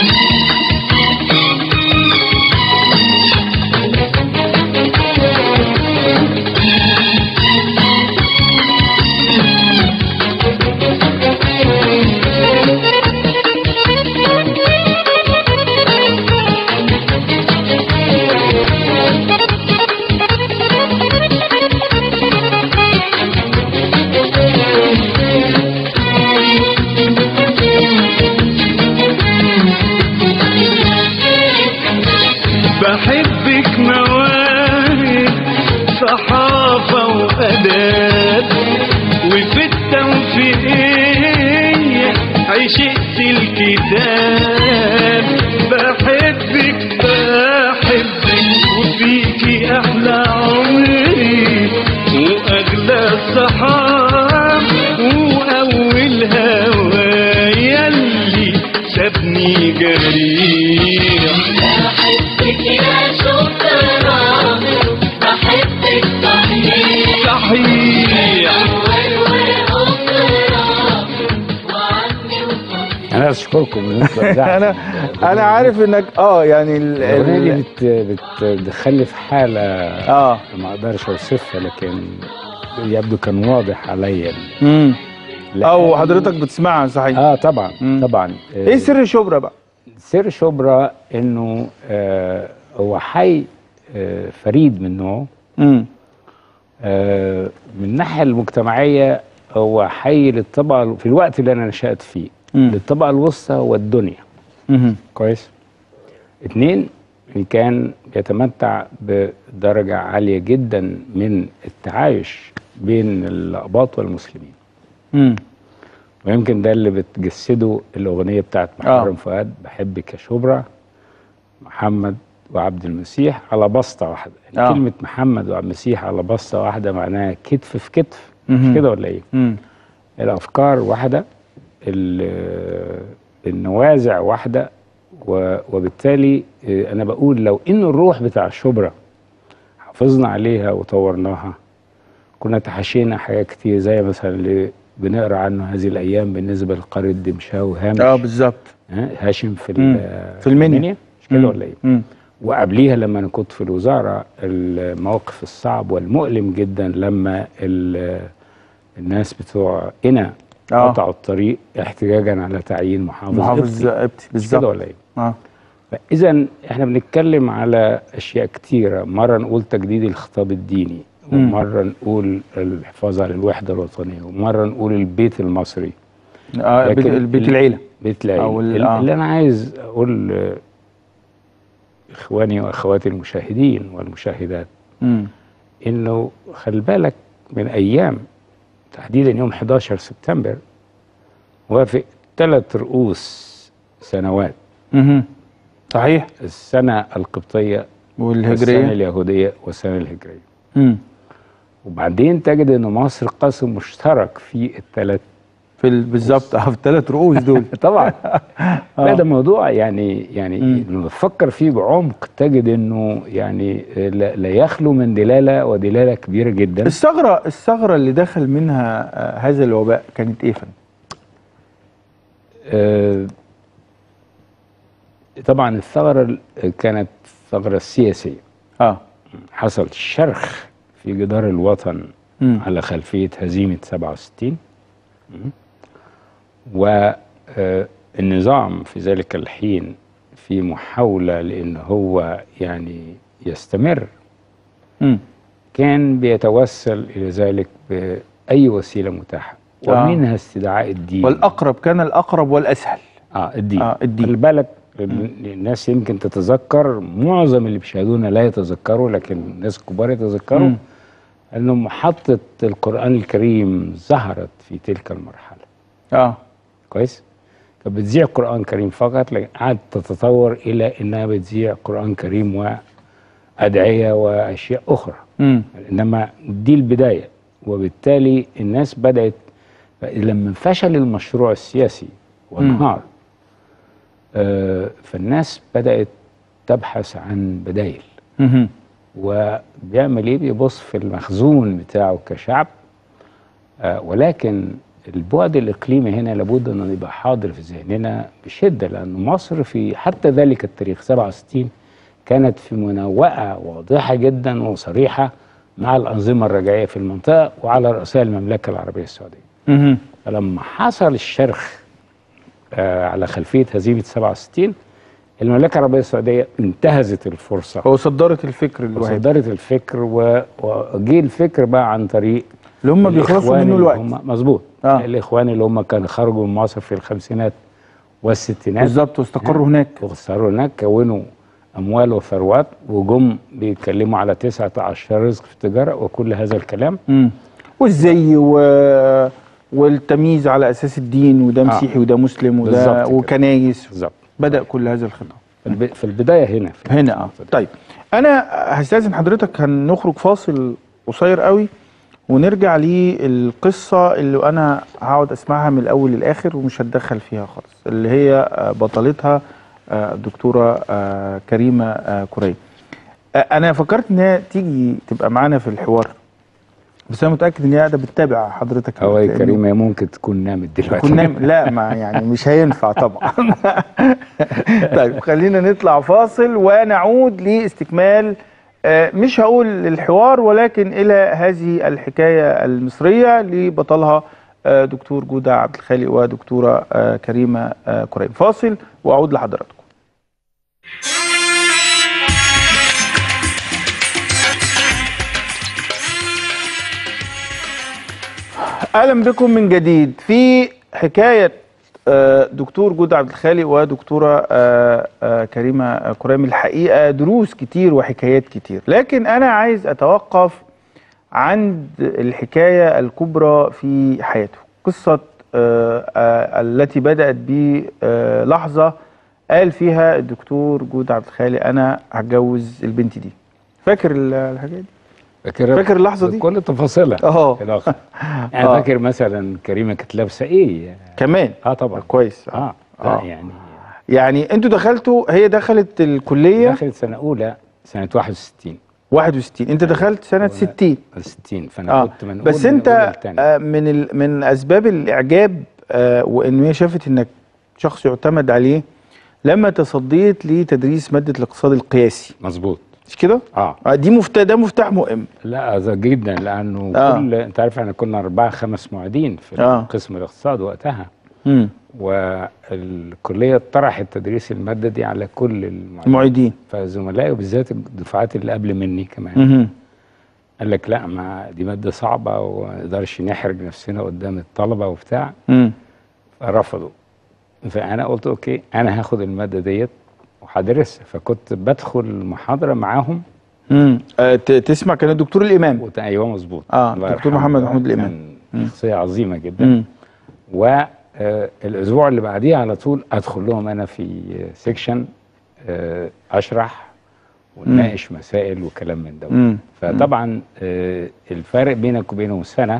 بحبك مواهب صحافة وأداب وفي التوفيقية الكتاب بحبك بحبك وفيكي احلى عمري واغلى الصحاب واول هوايا اللي سابني جريح بحبك يا شكرا بحبك صحيح صحيح أول وأخرى وعني وصديق انا اشكركم ان انتوا رجعتوا. انا انا عارف انك اه يعني ال- الاغنيه ال- دي بت بتدخلني في حاله اه ما اقدرش اوصفها لكن يبدو كان واضح عليا امم لأن- او حضرتك بتسمعها صحيح اه طبعا مم. طبعا ايه سر شبرا بقى سر شبرا انه آه هو حي آه فريد من نوعه امم آه من الناحيه المجتمعيه هو حي للطبقه في الوقت اللي انا نشات فيه مم. للطبقه الوسطى والدنيا امم كويس اتنين اللي كان بيتمتع بدرجة عالية جدا من التعايش بين الأقباط والمسلمين امم ويمكن ده اللي بتجسده الأغنية بتاعت محرم آه. فؤاد بحبك يا شبرا محمد وعبد المسيح على بسطة واحدة آه. كلمة محمد وعبد المسيح على بسطة واحدة معناها كتف في كتف مهم. مش كده ولا ايه؟ امم الافكار واحده ال- النوازع واحده و- وبالتالي آه، انا بقول لو ان الروح بتاع الشبرا حافظنا عليها وطورناها كنا تحاشينا حاجات كتير زي مثلا اللي بنقرا عنه هذه الايام بالنسبه لقريه دمشاو هامش اه بالظبط ها، هاشم في مم. ال- في المنيا. مش كده ولا ايه؟ امم وقبليها لما انا كنت في الوزاره الموقف الصعب والمؤلم جدا لما ال- الناس بتوع قنا آه. قطعوا الطريق احتجاجا على تعيين محافظ محافظ قبطي. ابتي مش كده بالظبط ولا ايه؟ اه فاذا احنا بنتكلم على اشياء كتيره مره نقول تجديد الخطاب الديني مم. ومره نقول الحفاظ على الوحده الوطنيه ومره نقول البيت المصري اه بيت, لكن بيت ال- العيله بيت العيله أو ال- ال- آه. اللي انا عايز اقول آه، اخواني واخواتي المشاهدين والمشاهدات امم انه خلي بالك من ايام تحديدا يوم 11 سبتمبر وافق ثلاث رؤوس سنوات امم صحيح السنه القبطيه والسنه والهجريه اليهوديه والسنه الهجريه امم وبعدين تجد ان مصر قاسم مشترك في الثلاث في ال- بالظبط اه في الثلاث رؤوس دول طبعا لا ده موضوع يعني يعني مم. لما تفكر فيه بعمق تجد انه يعني لا لا يخلو من دلاله ودلاله كبيره جدا الثغره الثغره اللي دخل منها آه، هذا الوباء كانت ايه فن؟ آه، طبعا الثغره ال- كانت الثغره السياسيه اه حصل شرخ في جدار الوطن مم. على خلفيه هزيمه 67 والنظام في ذلك الحين في محاوله لان هو يعني يستمر امم كان بيتوسل الى ذلك باي وسيله متاحه آه. ومنها استدعاء الدين والاقرب كان الاقرب والاسهل اه الدين آه، الدين. خلي بالك الناس يمكن تتذكر معظم اللي بيشاهدونا لا يتذكروا لكن الناس الكبار يتذكروا مم. انه محطه القران الكريم ظهرت في تلك المرحله اه كويس كانت بتذيع قران كريم فقط لكن قعدت تتطور الى انها بتذيع قران كريم وادعيه واشياء اخرى امم انما دي البدايه وبالتالي الناس بدات لما فشل المشروع السياسي وانهار آه فالناس بدات تبحث عن بدائل امم وبيعمل ايه بيبص في المخزون بتاعه كشعب آه ولكن البعد الاقليمي هنا لابد انه يبقى حاضر في ذهننا بشده لان مصر في حتى ذلك التاريخ 67 كانت في مناوئه واضحه جدا وصريحه مع الانظمه الرجعيه في المنطقه وعلى رؤساء المملكه العربيه السعوديه. امم فلما حصل الشرخ آه على خلفيه هزيمه 67 المملكه العربيه السعوديه انتهزت الفرصه هو صدرت الفكر الوهابي وصدرت الفكر و- وجه الفكر بقى عن طريق اللي هم بيخلصوا الإخوان منه اللي الوقت هم مظبوط آه. آه. الاخوان اللي هم كانوا خرجوا من مصر في الخمسينات والستينات بالظبط واستقروا هناك وصاروا هناك كونوا اموال وثروات وجم بيتكلموا على 19 رزق في التجاره وكل هذا الكلام امم والزي و... والتمييز على اساس الدين وده آه. مسيحي وده مسلم بالظبط وده كده. وكنايس بالظبط بدا كل هذا الخطاب في الب- في البدايه هنا في هنا اه طيب انا هستاذن حضرتك هنخرج فاصل قصير قوي ونرجع للقصه اللي انا هقعد اسمعها من الاول للاخر ومش هتدخل فيها خالص اللي هي آه، بطلتها آه، الدكتوره آه، كريمه آه، كريم آه، انا فكرت ان هي تيجي تبقى معانا في الحوار بس انا متاكد ان هي قاعده بتتابع حضرتك هو يا لأنه- كريمه ممكن تكون نامت دلوقتي كنا لا ما يعني مش هينفع طبعا طيب خلينا نطلع فاصل ونعود لاستكمال آه، مش هقول الحوار ولكن الى هذه الحكايه المصريه لبطلها آه، دكتور جوده عبد الخالق ودكتوره آه، كريمه آه، كريم فاصل واعود لحضراتكم اهلا بكم من جديد في حكايه آه، دكتور جود عبد الخالق ودكتوره آه، آه، كريمه آه، كريم الحقيقه دروس كتير وحكايات كتير لكن انا عايز اتوقف عند الحكايه الكبرى في حياته قصه آه، آه، التي بدات بلحظه قال فيها الدكتور جود عبد الخالق انا هتجوز البنت دي فاكر ال- الحكايه دي فاكر فاكر اللحظة دي؟ كل تفاصيلها اه في الاخر يعني آه. فاكر مثلا كريمه كانت لابسه ايه كمان اه طبعا كويس اه لا آه. يعني يعني انتوا دخلتوا هي دخلت الكليه دخلت سنه اولى سنه 61 61 انت دخلت سنه 60 60 فانا اه كنت من بس أول- من انت أولى لتانية. آه من ال... من اسباب الاعجاب آه وان هي شافت انك شخص يعتمد عليه لما تصديت لتدريس ماده الاقتصاد القياسي مظبوط مش كده؟ اه آه دي مفتاح ده مفتاح مهم لا ده جدا لانه آه. كل انت عارف احنا كنا اربعه خمس معيدين في آه. قسم الاقتصاد وقتها امم والكليه طرحت تدريس الماده دي على كل المعيدين المعيدين فزملائي وبالذات الدفعات اللي قبل مني كمان مهم. قال لك لا ما دي ماده صعبه وما نقدرش نحرج نفسنا قدام الطلبه وبتاع مم. فرفضوا فانا قلت اوكي انا هاخد الماده ديت وهدرسها فكنت بدخل المحاضره معاهم مم. آه ت- تسمع كان الدكتور الامام وت- ايوه مظبوط آه، الله دكتور يرحمه محمد بقى، محمود الإمام. كان شخصيه عظيمه جدا مم. والاسبوع اللي بعديه على طول ادخل لهم انا في سيكشن اشرح ونناقش مسائل وكلام من ده مم. فطبعا آه، الفرق بينك وبينهم سنه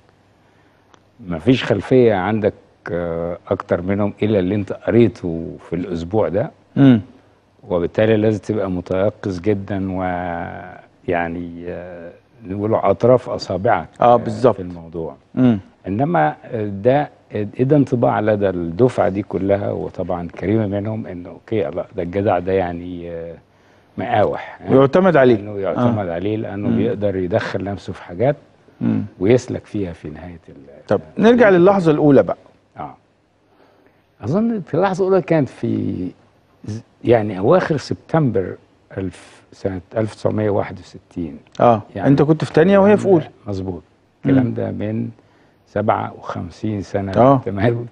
مفيش خلفيه عندك آه، اكتر منهم الا اللي انت قريته في الاسبوع ده مم. وبالتالي لازم تبقى متيقظ جدا ويعني آه، نقولوا اطراف اصابعك آه، بالظبط. في الموضوع مم. انما ده ادى انطباع لدى الدفعه دي كلها وطبعا كريمه منهم انه اوكي الله ده الجدع ده يعني آه، مقاوح يعني ويعتمد عليه انه يعتمد عليه لانه مم. بيقدر يدخل نفسه في حاجات مم. ويسلك فيها في نهايه ال طب نرجع للحظه الاولى بقى اه اظن في اللحظه الاولى كانت في ز- يعني اواخر سبتمبر الف سنه 1961 اه يعني انت كنت في تانية وهي في اولى مظبوط الكلام ده من 57 سنه آه. تمام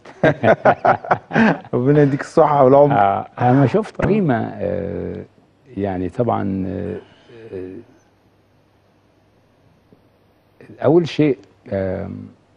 ربنا يديك الصحه والعمر آه انا شفت قيمه آه يعني طبعا آه آه اول شيء آم،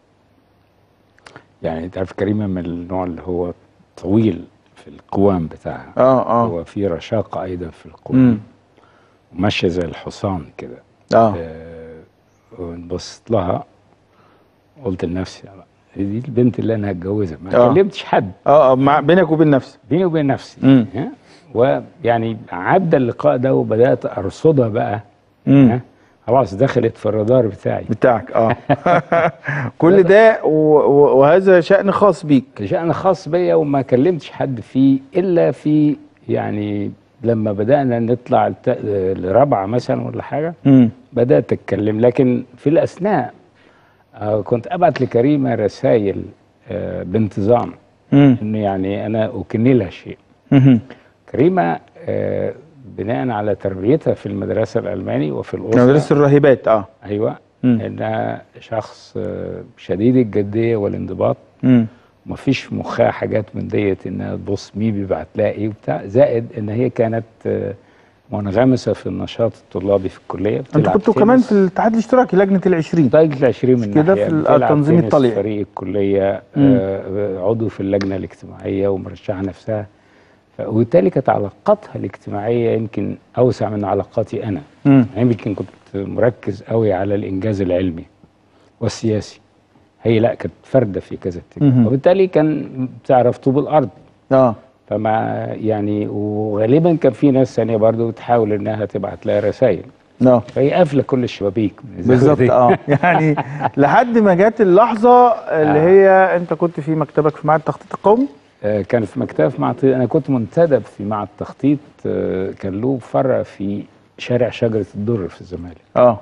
يعني انت عارف كريمه من النوع اللي هو طويل في القوام بتاعها اه اه هو في رشاقه ايضا في مم. القوام وماشيه زي الحصان كده اه آه وبصيت لها قلت لنفسي لا، دي البنت اللي انا هتجوزها ما آه. كلمتش حد اه آه، مع بينك وبين نفسك بيني وبين نفسي مم. ها؟ ويعني عدى اللقاء ده وبدات ارصدها بقى مم. ها؟ خلاص دخلت في الرادار بتاعي بتاعك اه كل ده و- و- وهذا شأن خاص بيك شأن خاص بيا وما كلمتش حد فيه الا في يعني لما بدانا نطلع الت- الرابعه مثلا ولا حاجه مم. بدات اتكلم لكن في الاثناء آه، كنت ابعت لكريمه رسائل آه، بانتظام مم. انه يعني انا اكن لها شيء مم. كريمه آه، بناء على تربيتها في المدرسه الالماني وفي الاسره مدرسة الراهبات اه ايوه مم. انها شخص آه، شديد الجديه والانضباط مم. مفيش في مخها حاجات من ديت انها تبص مين بيبعت لها ايه وبتاع زائد ان هي كانت آه، منغمسه في النشاط الطلابي في الكليه انتوا بتلعب كنتوا كمان تنس. في الاتحاد الاشتراكي لجنه العشرين درجه العشرين من كده ناحيه في ال- بتلعب التنظيم تنس الطليعي. في فريق الكليه مم. آه عضو في اللجنه الاجتماعيه ومرشحه نفسها ف- وبالتالي كانت علاقاتها الاجتماعيه يمكن اوسع من علاقاتي انا مم. يعني يمكن كنت مركز قوي على الانجاز العلمي والسياسي هي لا كانت فرده في كذا اتجاه مهم. وبالتالي كان بتعرف طوب الارض اه فما يعني وغالبا كان في ناس ثانيه برضو بتحاول انها تبعت لها رسائل اه فهي قافله كل الشبابيك من الزاوية بالظبط دي. اه يعني لحد ما جت اللحظه اللي آه. هي انت كنت في مكتبك في معهد التخطيط القومي آه، كان في مكتبه في معهد انا كنت منتدب في معهد التخطيط آه، كان له فرع في شارع شجره الدر في الزمالك اه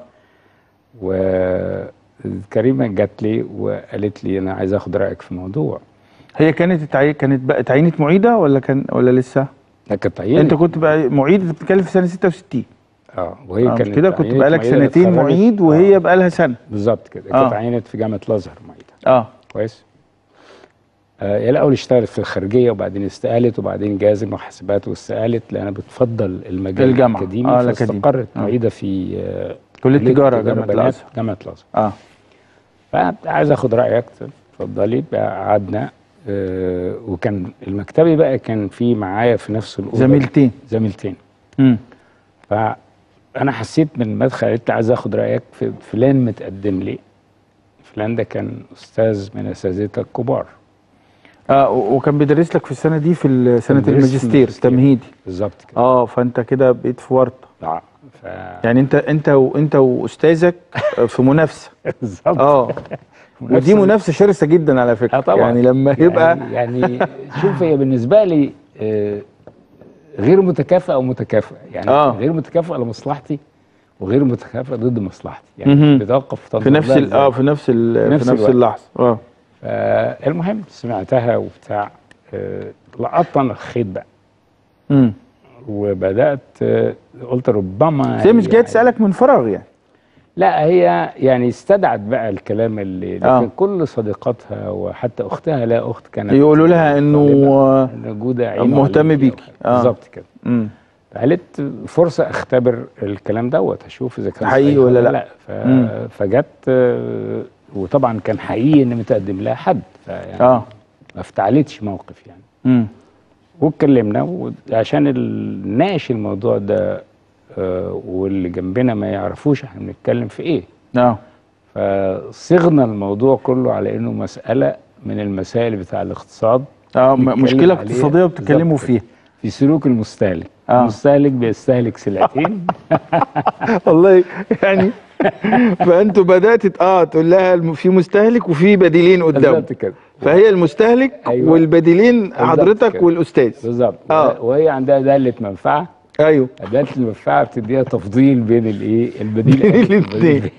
وكريمه جات لي وقالت لي انا عايز اخد رايك في موضوع هي كانت اتعي... كانت بقى اتعينت معيده ولا كان ولا لسه؟ لا كانت عيني انت كنت بقى معيد انت بتتكلم في سنه 66 اه وهي آه، مش كانت كده كنت عينت بقالك معيدة سنتين اتخرجت. معيد وهي آه بقى لها سنه بالظبط كده آه. كانت عينت في جامعه الازهر معيده اه كويس آه هي الاول اشتغلت في الخارجيه وبعدين استقالت وبعدين جهاز المحاسبات واستقالت لانها بتفضل المجال الجامعة. الاكاديمي آه، آه الأكاديمي. فاستقرت آه. معيده في آه كليه تجاره جامعه بنات الازهر جامعه الازهر اه فعايز اخد رايك اتفضلي بقى قعدنا آه وكان المكتبي بقى كان في معايا في نفس الاوضه زميلتين زميلتين امم فانا حسيت من المدخل قلت عايز اخد رايك في فلان متقدم لي فلان ده كان استاذ من اساتذتك الكبار اه و- وكان بيدرس لك في السنه دي في ال- سنه بيدرس في الماجستير الماجستير. تمهيدي بالظبط كده اه فانت كده بقيت في ورطه آه. ف... يعني انت انت وانت واستاذك في منافسه بالظبط اه ودي منافسه شرسه جدا على فكره اه طبعا يعني لما يبقى يعني, يعني شوف هي بالنسبه لي آه غير متكافئه او متكافئه يعني آه. غير متكافئه لمصلحتي وغير متكافئه ضد مصلحتي يعني مهم. بتوقف في نفس ال- اه في نفس ال- نفس في نفس الوقت. اللحظه اه المهم سمعتها وبتاع آه لقطنا الخيط بقى امم وبدات آه قلت ربما هي مش هي- جايه تسالك من فراغ يعني لا هي يعني استدعت بقى الكلام اللي لكن آه. كل صديقاتها وحتى اختها لا اخت كانت يقولوا لها انه طالبة، إن جودة عينه مهتم عليكي بيكي. أو حاجة. آه. بالظبط كده امم فقالت فرصه اختبر الكلام دوت اشوف اذا كان حقيقي صحيح ولا لا. لا ف... مم. فجت آه، وطبعا كان حقيقي ان متقدم لها حد فيعني اه ما افتعلتش موقف يعني امم واتكلمنا وعشان ال- نناقش الموضوع ده آه، واللي جنبنا ما يعرفوش احنا بنتكلم في ايه اه فصغنا الموضوع كله على انه مساله من المسائل بتاع الاقتصاد اه م- بنتكلم مشكله عليها. اقتصاديه بتتكلموا بالظبط فيها في سلوك المستهلك آه. المستهلك بيستهلك سلعتين والله يعني فانتوا بدات اه تقول لها الم- في مستهلك وفي بديلين قدامه بالظبط كده فهي المستهلك أيوة. والبديلين حضرتك كده. والاستاذ بالظبط آه. وهي عندها داله منفعه ايوه داله المنفعه بتديها تفضيل بين الايه البديل بين ألف الاتنين. والبديل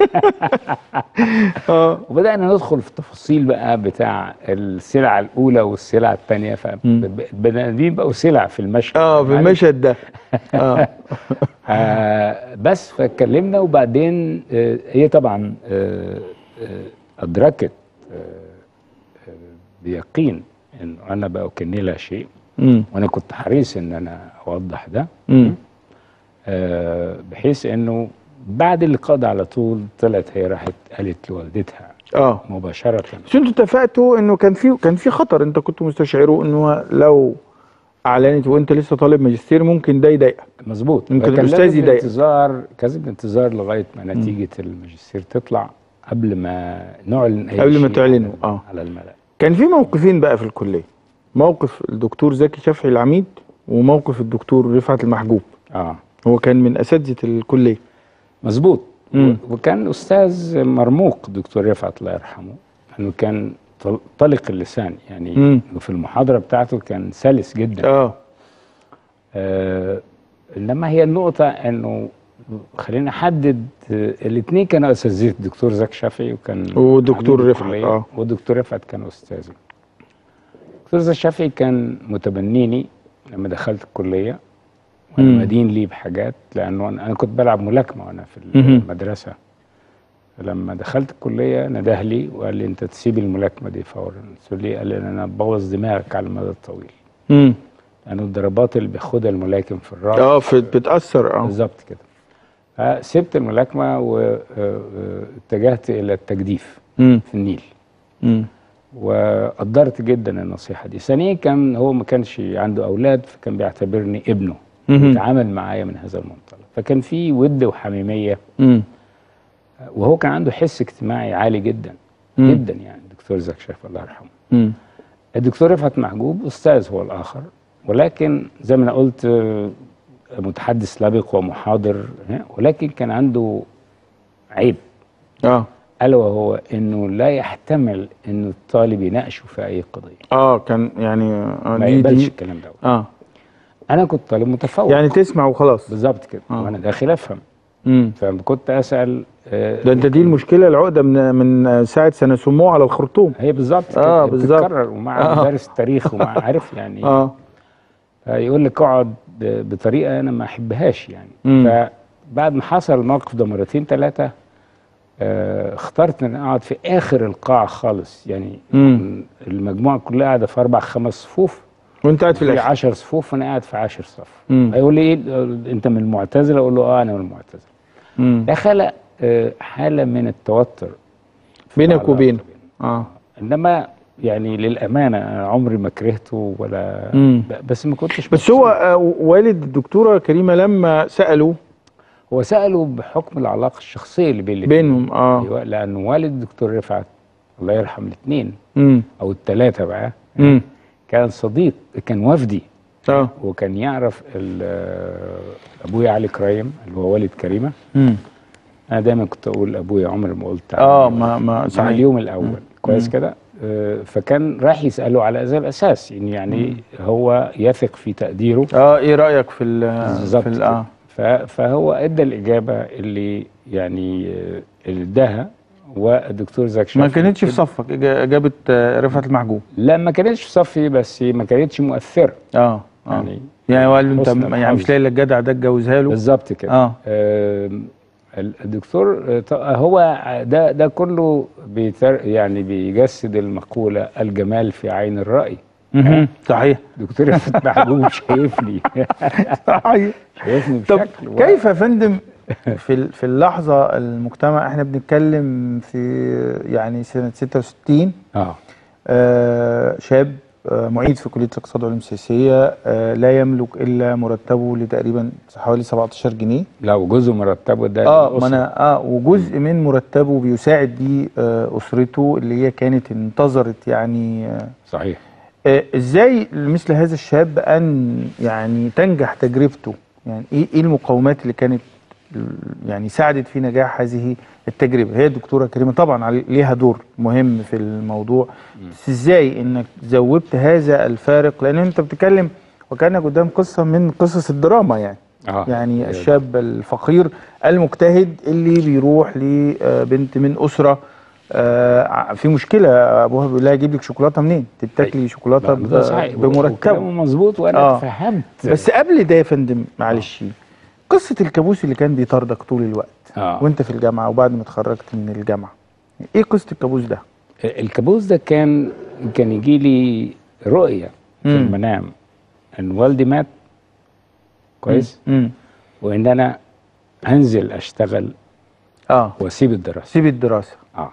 اه وبدانا ندخل في التفاصيل بقى بتاع السلعه الاولى والسلعه الثانيه فالبني ادمين بقوا سلع في المشهد اه في عارف؟ المشهد ده اه آه بس فاتكلمنا وبعدين آه هي طبعا آه آه ادركت آه آه بيقين انه انا بأكن لها شيء امم وانا كنت حريص ان انا اوضح ده امم آه بحيث انه بعد اللقاء ده على طول طلعت هي راحت قالت لوالدتها اه مباشره بس انتوا اتفقتوا انه كان في كان في خطر انت كنتوا مستشعروا انه لو اعلنت وانت لسه طالب ماجستير ممكن ده يضايقك مظبوط يمكن فكان الأستاذ لازم يضايقك. انتظار كان انتظار لغايه ما نتيجه الماجستير تطلع قبل ما نعلن اي قبل ما شيء تعلنوا، على- آه. على الملأ كان في موقفين بقى في الكليه موقف الدكتور زكي شفعي العميد وموقف الدكتور رفعت المحجوب اه هو كان من اساتذه الكليه مظبوط مم. و- وكان استاذ مرموق دكتور رفعت الله يرحمه انه كان طل- طلق اللسان يعني مم. في المحاضره بتاعته كان سلس جدا اه آه انما هي النقطه انه خلينا نحدد الاثنين كانوا اساتذه الدكتور زكي شافعي وكان ودكتور عميد رفعت، الكلية، آه. والدكتور رفعت كان استاذي الدكتور زكي شافعي كان متبنيني لما دخلت الكليه وانا مم. مدين لي بحاجات لانه انا أنا كنت بلعب ملاكمه وانا في مهم. المدرسه لما دخلت الكليه نده لي وقال لي انت تسيب الملاكمه دي فورا قلت له ليه؟ قال لي انا بوظ دماغك على المدى الطويل امم يعني الضربات اللي بياخدها الملاكم في الراس اه في- بتاثر اه بالظبط كده فسبت الملاكمه واتجهت الى التجديف مم. في النيل مم. وقدرت جدا النصيحه دي ثانيا كان هو ما كانش عنده اولاد فكان بيعتبرني ابنه مهم. بيتعامل معايا من هذا المنطلق فكان في ود وحميميه مم. وهو كان عنده حس اجتماعي عالي جدا مم. جدا يعني الدكتور زكي شاف الله يرحمه مم. الدكتور رفعت محجوب استاذ هو الاخر ولكن زي ما انا قلت آه، متحدث سابق ومحاضر آه، ولكن كان عنده عيب اه الا وهو انه لا يحتمل انه الطالب يناقشه في اي قضيه اه كان يعني آه ما دي يقبلش دي الكلام ده اه انا كنت طالب متفوق يعني تسمع وخلاص بالظبط كده آه. وانا داخل افهم مم. فكنت اسال آه، ده انت دي المشكله العقده من من ساعه سنسموه على الخرطوم هي بالظبط كده آه، هي بالظبط. بتتكرر ومع آه. مدرس التاريخ ومع عارف يعني اه يقول لك اقعد ب- بطريقه انا ما احبهاش يعني مم. فبعد ما حصل الموقف ده مرتين ثلاثه آه اخترت ان اقعد في اخر القاعه خالص يعني مم. المجموعه كلها قاعده في اربع خمس صفوف وانت قاعد في في الاخر 10 صفوف وانا قاعد في 10 صف مم. هيقول لي ايه انت من المعتزله اقول له اه انا من المعتزله مم. ده خلق آه حاله من التوتر في بينك العلاقة وبينه بيننا. اه انما يعني للامانه انا عمري ما كرهته ولا مم. ب- بس ما كنتش بس هو آه، والد الدكتوره كريمه لما سالوا هو سأله بحكم العلاقة الشخصية اللي بين الاتنين. بينهم اه أيوة لأن والد الدكتور رفعت الله يرحم الاثنين امم أو الثلاثة بقى امم كان صديق كان وفدي اه وكان يعرف ال- آه، أبويا علي كرايم اللي هو والد كريمة امم أنا دايما كنت أقول أبويا عمري ما قلت اه عليه. ما ما من صحيح اليوم الأول كويس كده آه، فكان راح يسأله على هذا الأساس يعني, يعني هو يثق في تقديره اه ايه رايك في ال بالظبط في ال كده. اه ف- فهو ادى الاجابه اللي يعني آه، اللي اداها والدكتور زكي ما شافعي كانتش في صفك إجا- اجابه آه، رفعت المحجوب لا ما كانتش في صفي بس ما كانتش مؤثره اه اه يعني يعني هو قال له انت حسن م- يعني مش الحظ. لاقي الا الجدع ده اتجوزها له بالظبط كده اه آم، ال- الدكتور آه، ط- هو ده ده كله بيتر يعني بيجسد المقوله الجمال في عين الراي مهم. صحيح دكتور رفعت محجوب شايفني صحيح شايفني طب بشكل كيف يا فندم في ال- في اللحظه المجتمع احنا بنتكلم في يعني سنه 66 اه آه شاب آه معيد في كليه الاقتصاد والعلوم السياسيه آه لا يملك الا مرتبه لتقريبا حوالي 17 جنيه لو جزء مرتبه ده اه ما للأسرة. انا اه وجزء من مرتبه بيساعد بيه آه اسرته اللي هي كانت انتظرت يعني آه صحيح آه، ازاي مثل هذا الشاب ان يعني تنجح تجربته يعني ايه ايه المقومات اللي كانت يعني ساعدت في نجاح هذه التجربه هي الدكتوره كريمه طبعا علي- ليها دور مهم في الموضوع بس ازاي انك زودت هذا الفارق لان انت بتتكلم وكانك قدام قصه من قصص الدراما يعني اه يعني هي الشاب الفقير المجتهد اللي بيروح لبنت من اسره آه، في مشكله ابوها بيقول لها اجيب لك شوكولاته منين؟ تتاكلي شوكولاته لا، ده صحيح. ب- بمرتبه وكلامه مظبوط وانا آه. فهمت بس قبل ده يا فندم معلش قصه الكابوس اللي كان بيطاردك طول الوقت آه. وانت في الجامعه وبعد ما اتخرجت من الجامعه ايه قصه الكابوس ده؟ الكابوس ده كان كان يجي لي رؤيه في مم. المنام ان والدي مات كويس امم وان انا انزل اشتغل اه واسيب الدراسه سيب الدراسه اه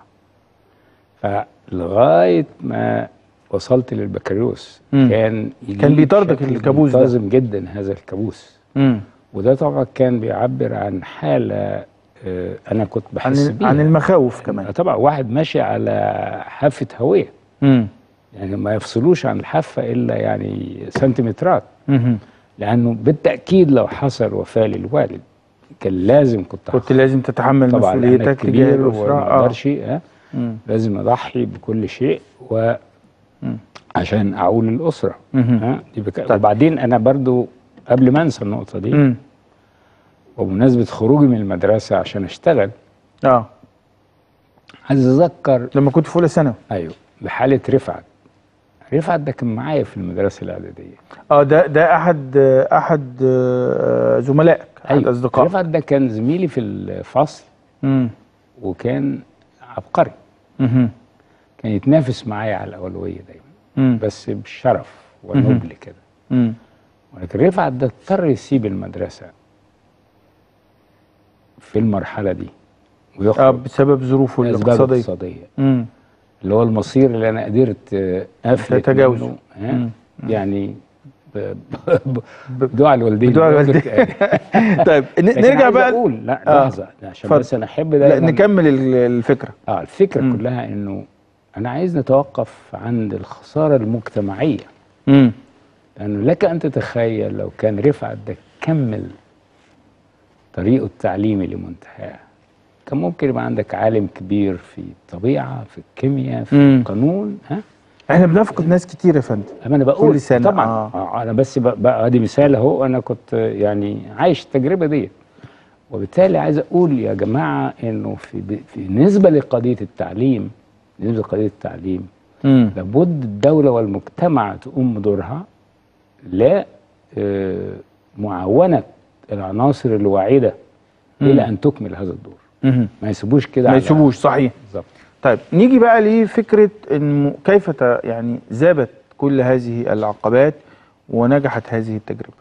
فلغايه ما وصلت للبكالوريوس مم. كان يجي كان لي بيطاردك بشكل الكابوس ده. منتظم جدا هذا الكابوس امم وده طبعا كان بيعبر عن حاله آه، انا كنت بحس عن بيها عن المخاوف كمان طبعا واحد ماشي على حافه هويه امم يعني ما يفصلوش عن الحافه الا يعني سنتيمترات امم لانه بالتاكيد لو حصل وفاه للوالد كان لازم كنت كنت لازم تتحمل طبعا أنا مسؤوليتك تجاه كبير الاسره وما اه اقدرش ها مم. لازم اضحي بكل شيء و مم. عشان اعول الاسره مهم. ها دي بك... طيب. وبعدين انا برضو قبل ما انسى النقطه دي مم. وبمناسبه خروجي من المدرسه عشان اشتغل اه عايز اتذكر لما كنت في اولى ثانوي ايوه بحاله رفعت رفعت ده كان معايا في المدرسه الاعداديه اه ده ده احد احد آه، زملائك احد اصدقائك رفعت ده كان زميلي في الفصل امم وكان عبقري مهم. كان يتنافس معايا على الاولويه دايما مم. بس بشرف ونبل كده مم. ولكن رفعت ده اضطر يسيب المدرسه في المرحله دي اه ويخرج بسبب ظروفه لأسباب الاقتصاديه اقتصاديه امم اللي هو المصير اللي انا قدرت آه، افلت تتجاوزه. منه ها؟ مم. يعني ب- ب- بدعاء الوالدين بدعاء الوالدين. طيب ن- لكن نرجع عايز بقى اقول لا آه. لحظه عشان اتفضل. بس انا احب لا دايما نكمل ال- الفكره اه الفكره مم. كلها انه انا عايز نتوقف عند الخساره المجتمعيه امم لانه لك ان تتخيل لو كان رفعت ده كمل طريقه التعليمي لمنتهاه كان ممكن يبقى عندك عالم كبير في الطبيعه في الكيمياء في مم. القانون ها احنا بنفقد ناس كتير يا فندم اما انا بقول كل سنة، طبعا آه. آه. انا بس ب- بقى ادي مثال اهو انا كنت يعني عايش التجربه دي وبالتالي عايز اقول يا جماعه انه في ب- في نسبه لقضيه التعليم بالنسبه لقضيه التعليم امم لابد الدوله والمجتمع تقوم بدورها لا آه، معاونه العناصر الواعده الى ان تكمل هذا الدور امم ما يسيبوش كده ما على- يسيبوش صحيح بالظبط طيب نيجي بقى لفكره ان كيف ت- يعني ذابت كل هذه العقبات ونجحت هذه التجربه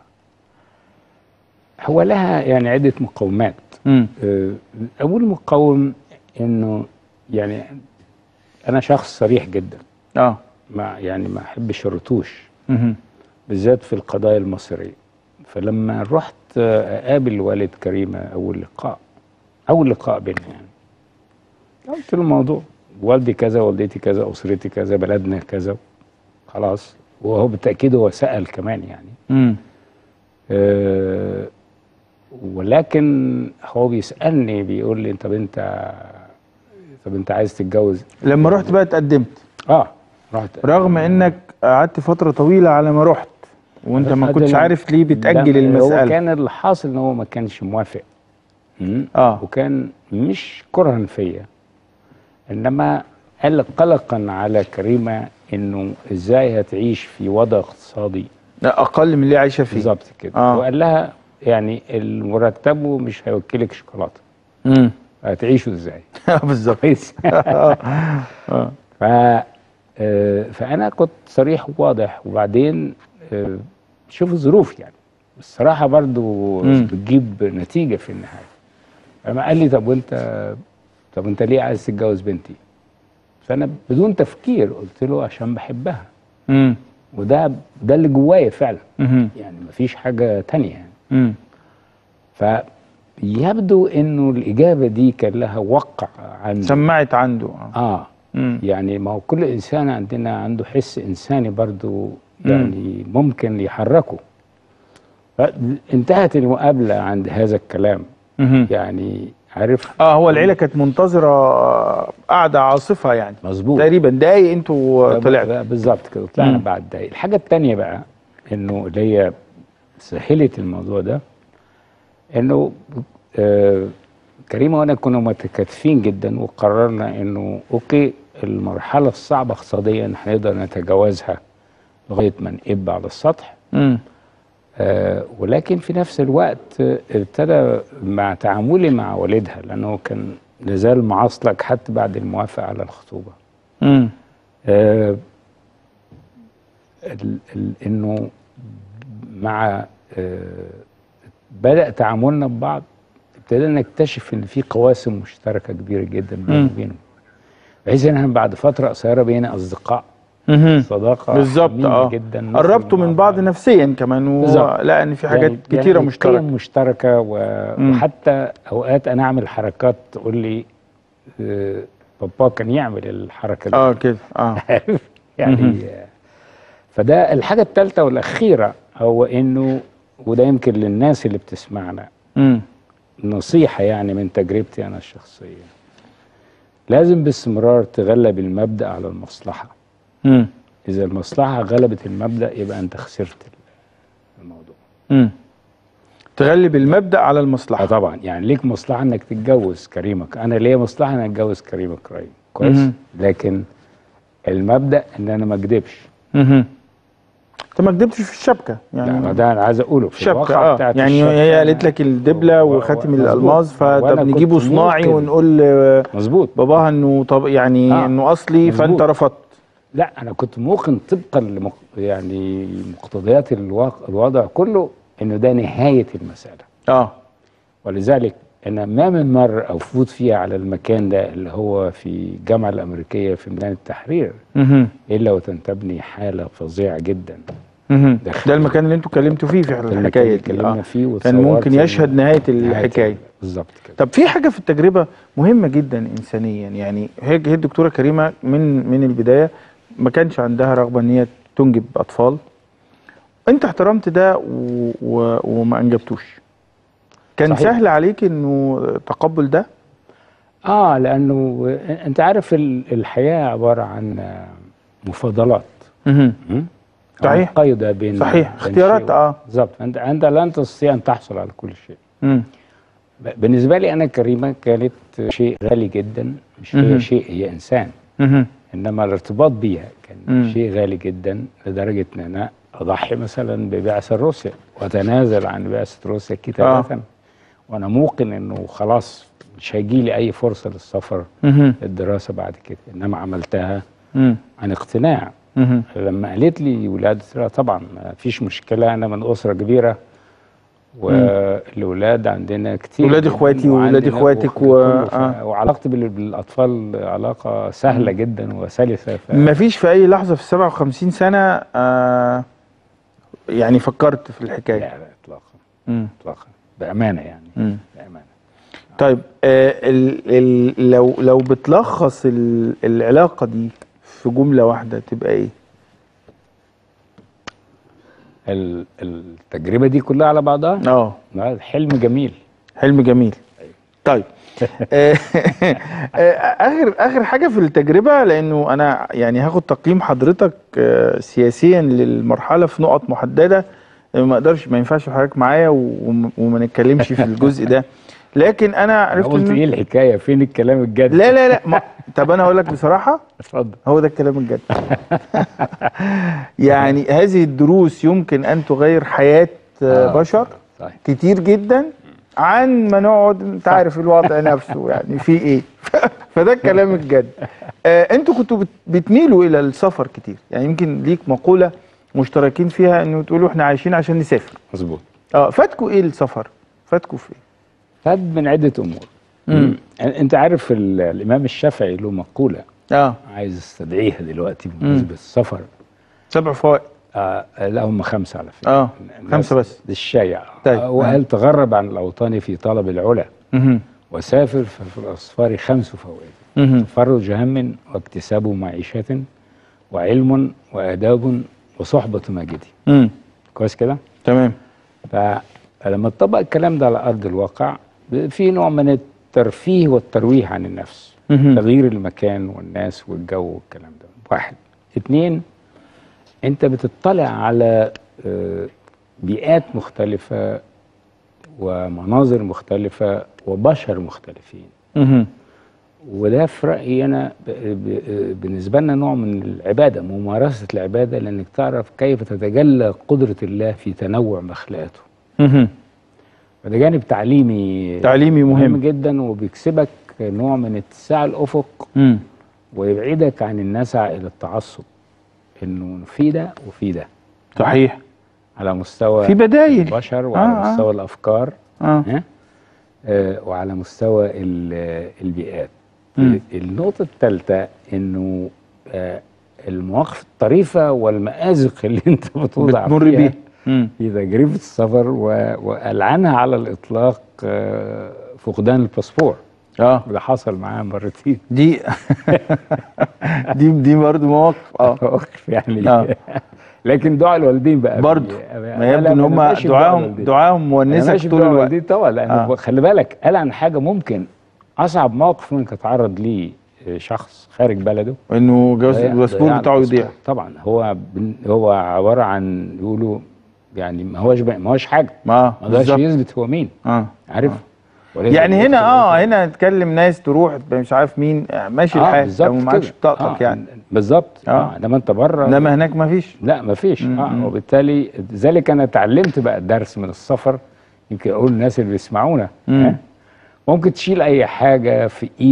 هو لها يعني عده مقومات امم آه، اول مقاوم انه يعني انا شخص صريح جدا اه ما يعني ما احبش الرتوش امم بالذات في القضايا المصريه فلما رحت آه، اقابل والد كريمه اول لقاء اول لقاء بينا يعني قلت له الموضوع والدي كذا والدتي كذا اسرتي كذا بلدنا كذا خلاص وهو بالتاكيد هو سال كمان يعني امم آه، ولكن هو بيسالني بيقول لي طب انت طب انت عايز تتجوز لما رحت بقى اتقدمت اه رحت رغم انك قعدت فتره طويله على ما رحت وانت ما هذا كنتش لما- عارف ليه بتاجل لا، هو المساله كان اللي حاصل ان هو ما كانش موافق مم. آه. وكان مش كرها فيا انما قال قلقا على كريمه انه ازاي هتعيش في وضع اقتصادي لا اقل من اللي عايشه فيه بالظبط كده آه. وقال لها يعني المرتب مش هيوكلك شوكولاته امم هتعيشوا ازاي بالظبط كويس اه ف آه، فانا كنت صريح وواضح وبعدين آه، شوف الظروف يعني الصراحه برضو مم. بتجيب نتيجه في النهايه لما قال لي طب وانت طب انت ليه عايز تتجوز بنتي فانا بدون تفكير قلت له عشان بحبها امم وده ده اللي جوايا فعلا امم يعني مفيش حاجه تانية يعني امم فيبدو انه الاجابه دي كان لها وقع عنده سمعت عنده اه اه امم يعني ما هو كل انسان عندنا عنده حس انساني برضو يعني ممكن يحركه انتهت المقابله عند هذا الكلام مهم. يعني عارف اه هو العيله كانت منتظره قاعده عاصفه يعني مظبوط تقريبا دقايق انتوا طلعت بقى بالظبط كده طلعنا مم. بعد دقايق الحاجه الثانيه بقى انه اللي هي سهلت الموضوع ده انه آه كريمه وانا كنا متكاتفين جدا وقررنا انه اوكي المرحله الصعبه اقتصاديا هنقدر نتجاوزها لغايه ما نقب على السطح امم آه ولكن في نفس الوقت آه، ابتدى مع تعاملي مع والدها لانه كان لازال معاصلك حتى بعد الموافقه على الخطوبه امم آه، ال- ال- انه مع آه، بدا تعاملنا ببعض ابتدينا نكتشف ان في قواسم مشتركه كبيره جدا بيننا مم. وبينهم بحيث ان احنا بعد فتره قصيره بقينا اصدقاء مهم. صداقه بالظبط حميمة اه جدا قربتوا من بعض نفسيا كمان بالظبط. ولقى ان في حاجات يعني- كتيره يعني مشتركه قيم مشتركه و... مم. وحتى اوقات انا اعمل حركات تقول لي آه، بابا كان يعمل الحركه دي اه كده اه عارف يعني مهم. فده الحاجة الثالثة والأخيرة هو إنه وده يمكن للناس اللي بتسمعنا امم نصيحة يعني من تجربتي أنا الشخصية لازم باستمرار تغلب المبدأ على المصلحة امم إذا المصلحة غلبت المبدأ يبقى أنت خسرت الموضوع امم تغلب المبدا على اه المصلحه طبعا يعني ليك مصلحة إنك تتجوز كريمك أنا ليا مصلحة إني أتجوز كريمك كريم كويس مهم. لكن المبدأ إن أنا ما أكدبش امم انت ما كدبتش في الشبكه يعني يعني ده أنا عايز أقوله في الشبكه الواقعة اه بتاعت يعني الشبكة هي أنا- قالت لك الدبله و- و- وخاتم مظبوط. الالماس وأنا فطب كنت نجيبه صناعي موقن. ونقول آه، مظبوط باباها انه طب يعني آه. انه اصلي مظبوط. فانت رفضت لا انا كنت موقن طبقا لمق... يعني مقتضيات الواقع الوضع كله انه ده نهايه المساله اه ولذلك انا ما من مره افوت فيها على المكان ده اللي هو في الجامعه الامريكيه في ميدان التحرير مهم. الا وتنتابني حاله فظيعه جدا مهم. دخل. ده المكان اللي انتوا اتكلمتوا فيه في المكان الحكايه اللي دي اتكلمنا آه. فيه كان وتصورت ممكن يشهد نهايه نهاية الحكايه بالظبط كده طب في حاجه في التجربه مهمه جدا انسانيا يعني هي هي الدكتوره كريمه من من البدايه ما كانش عندها رغبه ان هي تنجب اطفال انت احترمت ده و... و... وما انجبتوش كان صحيح. سهل عليك انه تقبل ده اه لانه انت عارف ال- الحياه عباره عن آه، مفاضلات مهم. م? صحيح. عن قيد بين صحيح. بين اختيارات، شيء و- آه. بالظبط انت انت لن تستطيع ان تحصل على كل شيء مم. ب- بالنسبه لي انا كريمه كانت شيء غالي جدا مش مهم. هي شيء هي انسان مهم. انما الارتباط بيها كان مم. شيء غالي جدا لدرجه ان انا اضحي مثلا ببعثه روسيا واتنازل عن بعثه روسيا كتابه وانا موقن انه خلاص مش هيجي لي اي فرصه للسفر مهم. للدراسه بعد كده انما عملتها مم. عن اقتناع مهم. لما قالت لي ولادتي طبعا ما فيش مشكله انا من اسره كبيره والولاد عندنا كتير ولاد جداً إخواتي وولاد وعندنا إخواتك أخت و- كله ف- آه. وعلاقتي بال- بالاطفال علاقه سهله جدا وسلسه ف... ما فيش في اي لحظه في ال 57 سنه آه يعني فكرت في الحكايه لا لا اطلاقا مم. اطلاقا بامانه يعني مم. بامانه طيب آه ال ال لو لو بتلخص ال العلاقه دي في جمله واحده تبقى ايه؟ ال- التجربه دي كلها على بعضها اه لا، حلم جميل حلم جميل طيب آه، آه، اخر اخر حاجه في التجربه لانه انا يعني هاخد تقييم حضرتك آه، سياسيا للمرحله في نقط محدده آه، ما اقدرش ما ينفعش حضرتك معايا وم- وما نتكلمش في الجزء ده لكن انا انا عرفت قلت إن- ايه الحكايه فين الكلام الجد لا لا لا ما... طب انا اقول لك بصراحه اتفضل هو ده الكلام الجد يعني هذه الدروس يمكن ان تغير حياه آه، آه، بشر صحيح كتير جدا عن ما نقعد انت عارف الوضع نفسه يعني في ايه فده الكلام الجد آه انتوا كنتوا بت- بتميلوا الى السفر كتير يعني يمكن ليك مقوله مشتركين فيها انه تقولوا احنا عايشين عشان نسافر مظبوط اه فاتكوا ايه السفر فاتكوا في ايه فاد من عده امور مم. انت عارف ال- الامام الشافعي له مقوله اه عايز استدعيها دلوقتي بمناسبه السفر سبع فوائد آه لا هم خمسه على فكره اه الناس- خمسه بس دي الشايع طيب. آه وقال تغرب عن الاوطان في طلب العلا مهم. وسافر ففي الاسفار خمس فوائد مهم. تفرج هم واكتساب معيشه وعلم واداب وصحبه ماجدي مم. كويس كده تمام فلما تطبق الكلام ده على ارض الواقع في نوع من الترفيه والترويح عن النفس مهم. تغيير المكان والناس والجو والكلام ده واحد اتنين انت بتطلع على آه، بيئات مختلفة ومناظر مختلفة وبشر مختلفين مهم. وده في رأيي أنا ب- ب- بالنسبة لنا نوع من العبادة ممارسة العبادة لأنك تعرف كيف تتجلى قدرة الله في تنوع مخلوقاته مهم. فده جانب تعليمي تعليمي مهم. جدا وبيكسبك نوع من اتساع الأفق مم. ويبعدك عن النسع إلى التعصب إنه في ده وفي ده صحيح على مستوى في بدايل. البشر وعلى آه، آه. مستوى الأفكار اه ها؟ آه وعلى مستوى ال- البيئات مم. النقطة الثالثة إنه آه المواقف الطريفة والمآزق اللي أنت بتوضع بتمر فيها بيه مم. في تجربة السفر و- وألعنها على الإطلاق آه فقدان الباسبور اه وده حصل معايا مرتين دي دي دي برضه مواقف اه مواقف يعني آه. لكن دعاء الوالدين بقى برضه في- ما يبدو لا، ان أنا هم ماشي بدعاء دعاهم الوالدين. دعاهم أنا مونسك ماشي طول بدعاء الوقت الوالدين طبعا لانه آه. خلي بالك قال عن حاجه ممكن اصعب موقف ممكن يتعرض ليه شخص خارج بلده انه جواز ضياع- الباسبور ضياع بتاعه الباسبور. يضيع طبعا هو بن- هو عباره عن يقولوا يعني ما هوش ما هوش حاجه ما ما قدرش بالظبط يثبت هو مين اه عارف ولازم يعني هنا يدخل اه الإنترنت. هنا نتكلم ناس تروح مش عارف مين آه، ماشي اه الحال بالظبط لو ما معكش كده. بطاقتك آه، يعني بالظبط آه. اه انما انت بره انما هناك ما فيش لا مفيش مم، اه مم. وبالتالي ذلك انا اتعلمت بقى الدرس من السفر يمكن اقول للناس اللي بيسمعونا مم. آه؟ ممكن تشيل اي حاجه في ايدك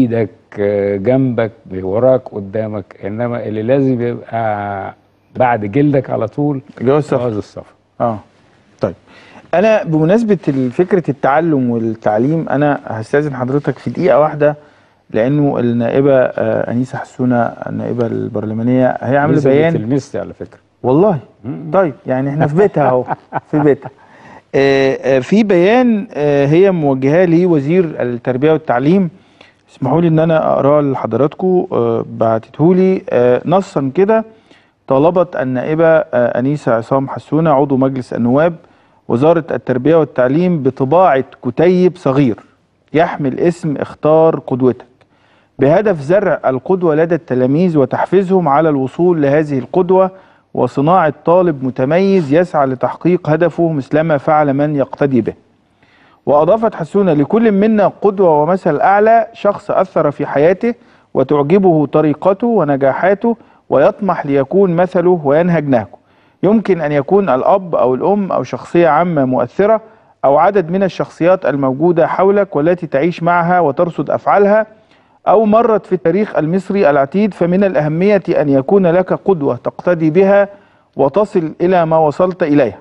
آه، جنبك وراك قدامك انما اللي لازم يبقى بعد جلدك على طول جواز سفر جواز السفر اه طيب انا بمناسبه ال- فكره التعلم والتعليم انا هستاذن حضرتك في دقيقه واحده لانه النائبه آه، انيسه حسونه النائبه البرلمانيه هي عامله لسه بيان بتلمستي على فكره والله طيب يعني احنا في بيتها اهو في بيتها آه، آه، في بيان آه، هي موجهاه لوزير التربيه والتعليم اسمحوا لي ان انا اقراه لحضراتكم آه، بعتته لي آه، نصا كده طالبت النائبه آه، انيسه عصام حسونه عضو مجلس النواب وزاره التربيه والتعليم بطباعه كتيب صغير يحمل اسم اختار قدوتك بهدف زرع القدوة لدى التلاميذ وتحفيزهم على الوصول لهذه القدوة وصناعة طالب متميز يسعى لتحقيق هدفه مثلما فعل من يقتدي به وأضافت حسونة لكل منا قدوة ومثل أعلى شخص أثر في حياته وتعجبه طريقته ونجاحاته ويطمح ليكون مثله وينهج نهجه يمكن أن يكون الأب أو الأم أو شخصية عامة مؤثرة أو عدد من الشخصيات الموجودة حولك والتي تعيش معها وترصد أفعالها أو مرت في التاريخ المصري العتيد فمن الأهمية أن يكون لك قدوة تقتدي بها وتصل إلى ما وصلت إليها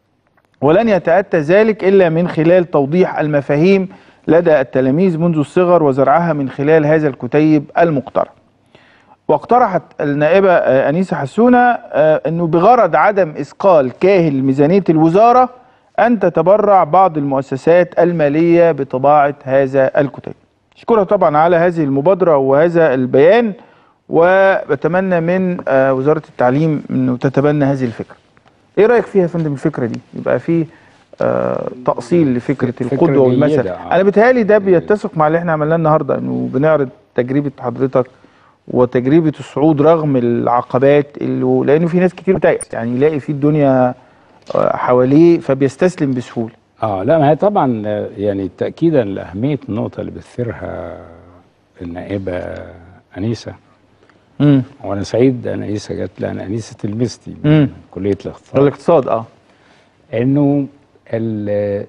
ولن يتأتى ذلك إلا من خلال توضيح المفاهيم لدى التلاميذ منذ الصغر وزرعها من خلال هذا الكتيب المقترح واقترحت النائبة آه، أنيسة حسونة آه، أنه بغرض عدم إثقال كاهل ميزانية الوزارة أن تتبرع بعض المؤسسات المالية بطباعة هذا الكتيب أشكرها طبعا على هذه المبادرة وهذا البيان وبتمنى من آه، وزارة التعليم أنه تتبنى هذه الفكرة ايه رايك فيها يا فندم الفكره دي يبقى في آه تاصيل لفكره فكرة القدوه والمثل جيدة، آه. انا بيتهيألي ده بيتسق مع اللي احنا عملناه النهارده انه بنعرض تجربه حضرتك وتجربه الصعود رغم العقبات اللي لانه في ناس كتير بتيأس يعني يلاقي في الدنيا آه، حواليه فبيستسلم بسهوله اه لا ما هي طبعا آه، يعني تاكيدا لاهميه النقطه اللي بتثيرها النائبه انيسه امم وانا سعيد ان انيسه جت لان انيسه تلمستي مم. من كليه الاقتصاد الاقتصاد اه انه ال-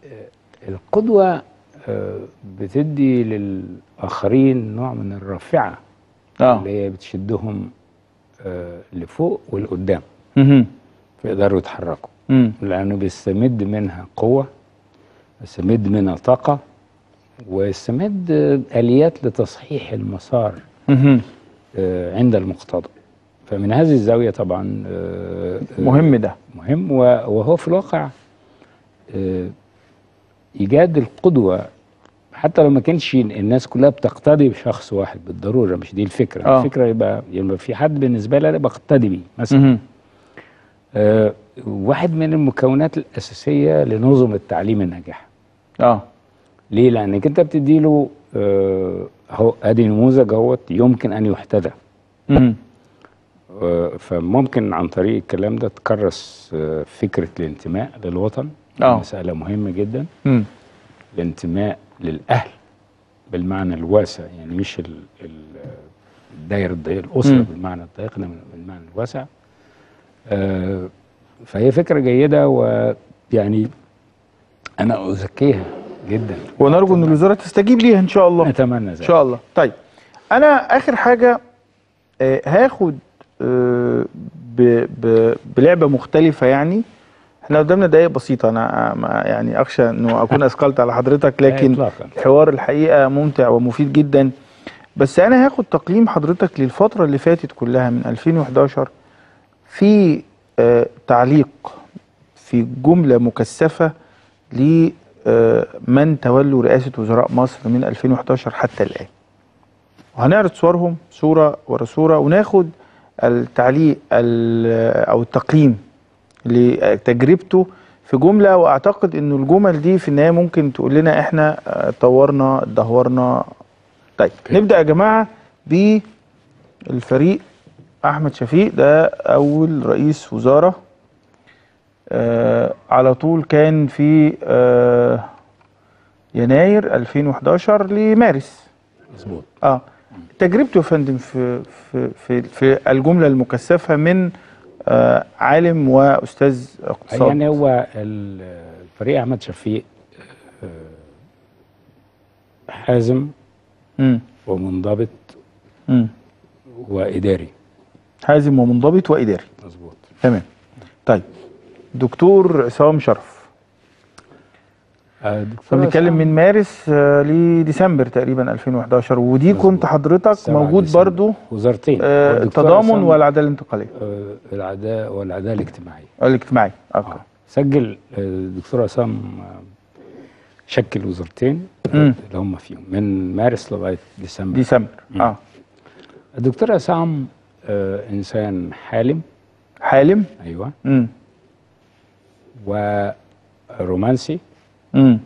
القدوه آه، بتدي للاخرين نوع من الرافعه اه اللي هي بتشدهم آه، لفوق ولقدام امم فيقدروا يتحركوا امم لانه بيستمد منها قوه بيستمد منها طاقه ويستمد آه، اليات لتصحيح المسار امم آه، عند المقتضى فمن هذه الزاويه طبعا آه، آه، مهم ده مهم و- وهو في الواقع آه، ايجاد القدوه حتى لو ما كانش الناس كلها بتقتدي بشخص واحد بالضروره مش دي الفكره آه. الفكره يبقى يبقى في حد بالنسبه لي انا بقتدي بيه مثلا امم آه، واحد من المكونات الاساسيه لنظم التعليم الناجح اه ليه لانك انت بتدي له آه، اهو ادي نموذج اهوت يمكن ان يحتذى امم آه، فممكن عن طريق الكلام ده تكرس آه، فكره الانتماء للوطن آه. مساله مهمه جدا امم الانتماء للاهل بالمعنى الواسع يعني مش ال- ال- الدايره الضيقه الاسره مم. بالمعنى الضيق انما بالمعنى الواسع آه، فهي فكره جيده ويعني انا ازكيها جدا ونرجو ان الوزاره تستجيب ليها ان شاء الله اتمنى ان ذلك شاء الله طيب انا اخر حاجه آه، هاخد آه، ب- ب- بلعبه مختلفه يعني احنا قدامنا دقايق بسيطه انا آه، ما- يعني اخشى انه اكون اثقلت على حضرتك لا لكن إطلاقاً. الحوار الحقيقه ممتع ومفيد جدا بس انا هاخد تقييم حضرتك للفتره اللي فاتت كلها من 2011 في آه، تعليق في جمله مكثفه لمن تولوا رئاسه وزراء مصر من 2011 حتى الان وهنعرض صورهم صورة ورا صورة وناخد التعليق ال- أو التقييم لتجربته في جملة وأعتقد إنه الجمل دي في النهاية ممكن تقول لنا إحنا آه، طورنا اتدهورنا طيب نبدأ يا جماعة بالفريق أحمد شفيق ده أول رئيس وزارة آه على طول كان في آه يناير 2011 لمارس مظبوط اه تجربته يا فندم في في في في الجمله المكثفه من آه عالم واستاذ اقتصاد يعني هو ال- الفريق احمد شفيق آه، حازم مم. ومنضبط مم. واداري حازم ومنضبط واداري مظبوط تمام طيب دكتور عصام شرف فبنتكلم من مارس آه، لديسمبر تقريبا 2011 ودي مظبوط. كنت حضرتك سبعة موجود ديسمبر. برضو وزارتين آه، والدكتور التضامن عصام، والعداله الانتقاليه آه، العداء والعداله الاجتماعيه الاجتماعي اوكي آه. سجل آه، الدكتور عصام آه، شكل وزارتين آه، مم. اللي هم فيهم من مارس لغايه ديسمبر ديسمبر مم. اه الدكتور عصام آه، انسان حالم حالم ايوه امم ورومانسي امم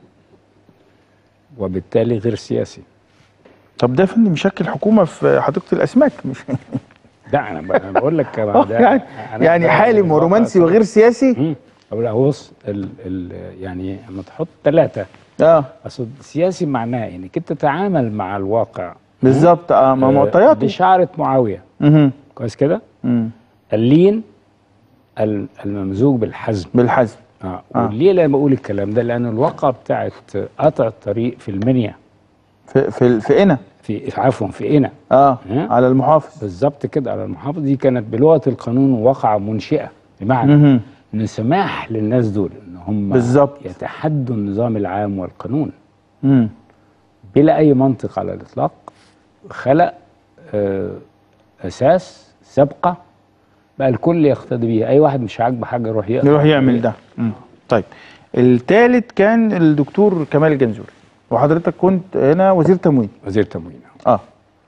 وبالتالي غير سياسي طب ده فندم مشكل حكومه في حديقه الاسماك مش لا انا ب- أنا بقول لك آه، ده- يعني أنا- يعني ده حالم الواقع ورومانسي صح. وغير سياسي مم. أو لا هو بص ال ال يعني لما تحط ثلاثه اه اصل سياسي معناه انك انت تتعامل مع الواقع بالظبط اه مع آه، معطياته بشعره معاويه مهم. كويس كده مم. اللين ال- الممزوج بالحزم بالحزم اه آه. وليه لما بقول الكلام ده لان الواقعه بتاعت قطع الطريق في المنيا في في في قنا في عفوا في قنا اه ها؟ على المحافظ بالظبط كده على المحافظه دي كانت بلغه القانون واقعه منشئه بمعنى مهم. ان سماح للناس دول ان هم بالظبط. يتحدوا النظام العام والقانون مم. بلا اي منطق على الاطلاق خلق آه اساس سابقه بقى الكل يقتدي بيها اي واحد مش عاجبه حاجه يروح يقطع يروح يعمل الطريق. ده مم. طيب الثالث كان الدكتور كمال الجنزوري وحضرتك كنت هنا وزير تموين وزير تموين اه,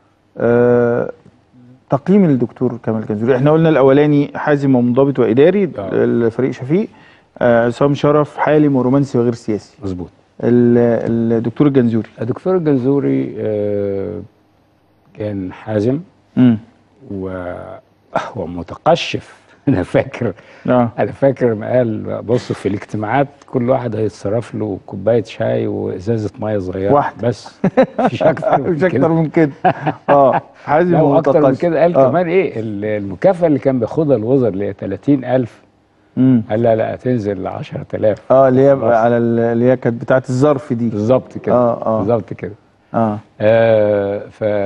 آه. تقييم الدكتور كمال الجنزوري احنا قلنا الاولاني حازم ومنضبط واداري آه. الفريق شفيق آه، عصام شرف حالم ورومانسي وغير سياسي مظبوط ال- الدكتور الجنزوري الدكتور الجنزوري آه كان حازم امم وهو متقشف انا فاكر اه انا فاكر ما قال بصوا في الاجتماعات كل واحد هيتصرف له كوبايه شاي وازازه ميه صغيره واحدة. بس مفيش اكتر من مش اكتر كده من كده اه حازم لا واكتر من ومتقشف. كده قال آه. كمان ايه ال- المكافاه اللي كان بياخدها الوزر اللي هي 30000 مم. قال لا لا هتنزل ل 10000 اه اللي هي خلاص. على ال- اللي هي كانت بتاعت الظرف دي بالظبط كده آه، آه. بالظبط كده اه آه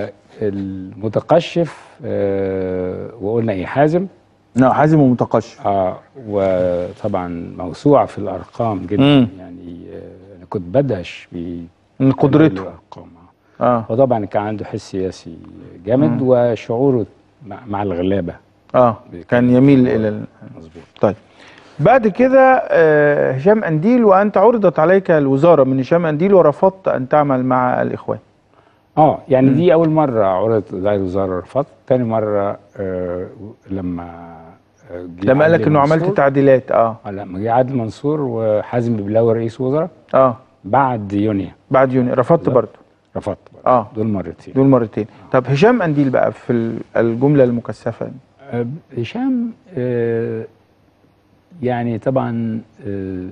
فالمتقشف آه وقلنا ايه حازم لا حازم ومتقشف اه وطبعا موسوعه في الارقام جدا مم. يعني آه انا كنت بدهش ب من قدرته الارقام آه. اه وطبعا كان عنده حس سياسي جامد وشعوره مع, مع الغلابه اه كان يميل الى ال- مظبوط طيب بعد كده آه، هشام انديل وانت عرضت عليك الوزاره من هشام انديل ورفضت ان تعمل مع الاخوان اه يعني دي اول مره عرضت وزاره الوزاره رفضت تاني مره آه لما آه جه لما قال لك عدلي انه عملت منصور- تعديلات اه آه، لما جه عادل منصور وحازم ببلاوي رئيس وزراء اه بعد يونيو بعد يونيو رفضت برضه رفضت اه دول مرتين دول مرتين طب هشام انديل بقى في ال- الجمله المكثفه آه، هشام آه، يعني طبعا آه،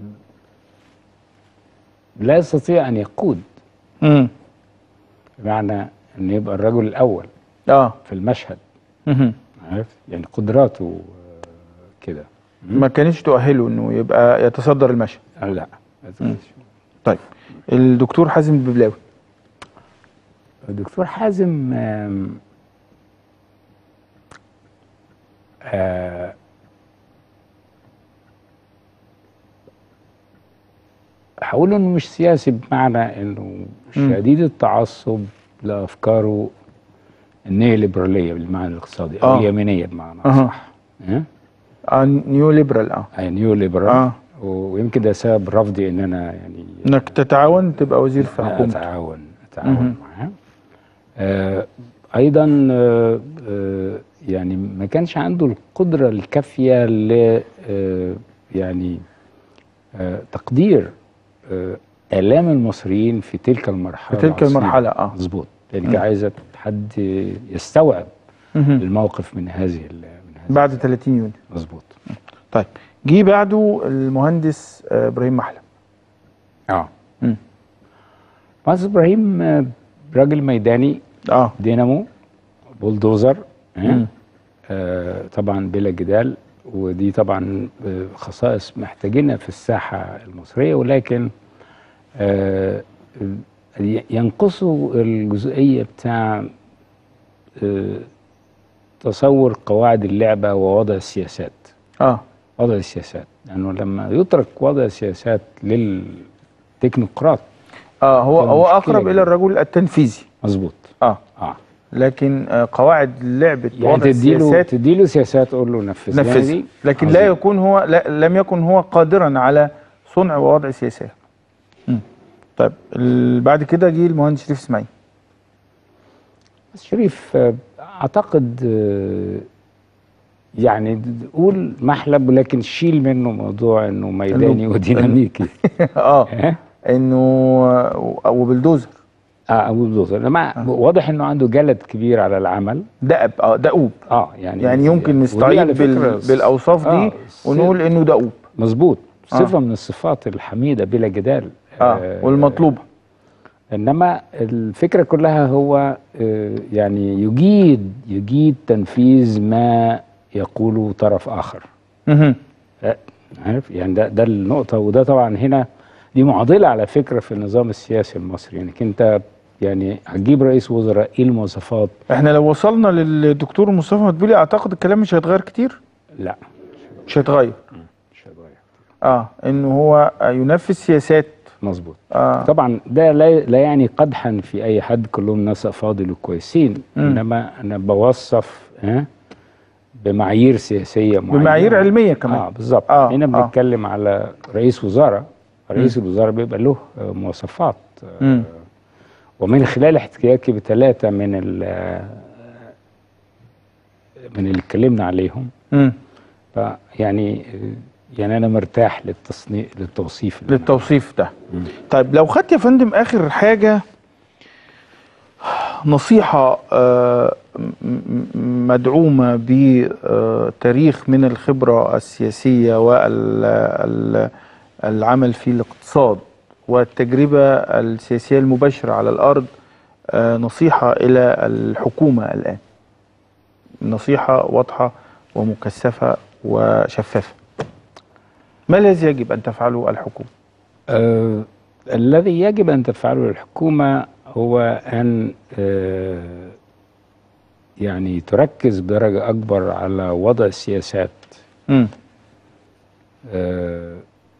لا يستطيع ان يقود امم بمعنى انه يبقى الرجل الاول اه في المشهد مهم. عارف يعني قدراته آه، كده ما كانتش تؤهله انه يبقى يتصدر المشهد آه، لا طيب الدكتور حازم الببلاوي الدكتور حازم آم، آه، هقول انه مش سياسي بمعنى انه شديد التعصب لافكاره النيوليبراليه بالمعنى الاقتصادي او آه. اليمينيه بمعنى أها. اصح ها؟ آه نيو ليبرال اه أي نيو ليبرال آه. ويمكن ده سبب رفضي ان انا يعني انك تتعاون تبقى وزير في لا، حكومته اتعاون مهم. اتعاون معاه آه ايضا آه آه يعني ما كانش عنده القدره الكافيه ل آه يعني آه تقدير آه الام المصريين في تلك المرحله في تلك العصيبة. المرحلة، آه. مظبوط لانك عايزه حد يستوعب مهم. الموقف من هذه ال- من هذه بعد 30 يونيو مظبوط طيب جه بعده المهندس آه، ابراهيم محلب اه مم. مهندس ابراهيم آه، راجل ميداني اه دينامو بولدوزر مم. آه آه طبعا بلا جدال ودي طبعا آه، خصائص محتاجينها في الساحه المصريه ولكن آه ي- ينقصوا الجزئيه بتاع آه، تصور قواعد اللعبه ووضع السياسات اه وضع السياسات لانه لما يترك وضع السياسات للتكنوقراط اه هو كان هو مشكلة اقرب كبيرة. الى الرجل التنفيذي مظبوط اه اه لكن آه قواعد لعبه يعني وضع تديله السياسات تديله سياسات تقول له نفذ لنا نفذ دي. لكن لا عظيم. يكون هو لا لم يكن هو قادرا على صنع ووضع سياسات مم. طيب ال- بعد كده جه المهندس شريف اسماعيل بس شريف آه، اعتقد آه، يعني د- قول محلب ولكن شيل منه موضوع انه ميداني وديناميكي اه اه انه وبلدوزر اه ابو الدوزر لما واضح انه عنده جلد كبير على العمل دأب اه دؤوب اه يعني يعني يمكن ودي نستعيد على بال... فكرة بالاوصاف دي آه، ونقول انه دؤوب مظبوط آه. صفه من الصفات الحميده بلا جدال اه والمطلوبه انما الفكره كلها هو آه، يعني يجيد يجيد تنفيذ ما يقوله طرف اخر مهم. آه، عارف يعني ده ده النقطه وده طبعا هنا دي معضله على فكره في النظام السياسي المصري انك انت يعني هتجيب رئيس وزراء ايه المواصفات احنا لو وصلنا للدكتور مصطفى مدبولي اعتقد الكلام مش هيتغير كتير لا مش هيتغير مش هتغير اه انه هو ينفذ سياسات مظبوط اه طبعا ده لا, لا يعني قدحا في اي حد كلهم ناس افاضل وكويسين مم. انما انا بوصف ها بمعايير سياسيه معينه بمعايير علميه كمان اه بالظبط آه، هنا آه. بنتكلم على رئيس وزراء رئيس الوزراء بيبقى له آه، مواصفات آه، مم. ومن خلال احتكاكي بثلاثه من ال آه، من اللي اتكلمنا عليهم مم. فيعني يعني انا مرتاح للتصنيف للتوصيف اللي أنا- للتوصيف ده مم. طيب لو خدت يا فندم اخر حاجه نصيحه آه، م- م- مدعومه بتاريخ من الخبره السياسيه والعمل في الاقتصاد والتجربه السياسيه المباشره على الارض آه، نصيحه الى الحكومه الان نصيحه واضحه ومكثفه وشفافه ما الذي يجب ان تفعله الحكومه آه الذي يجب أن تفعله الحكومة هو أن آه يعني تركز بدرجة أكبر على وضع السياسات امم آه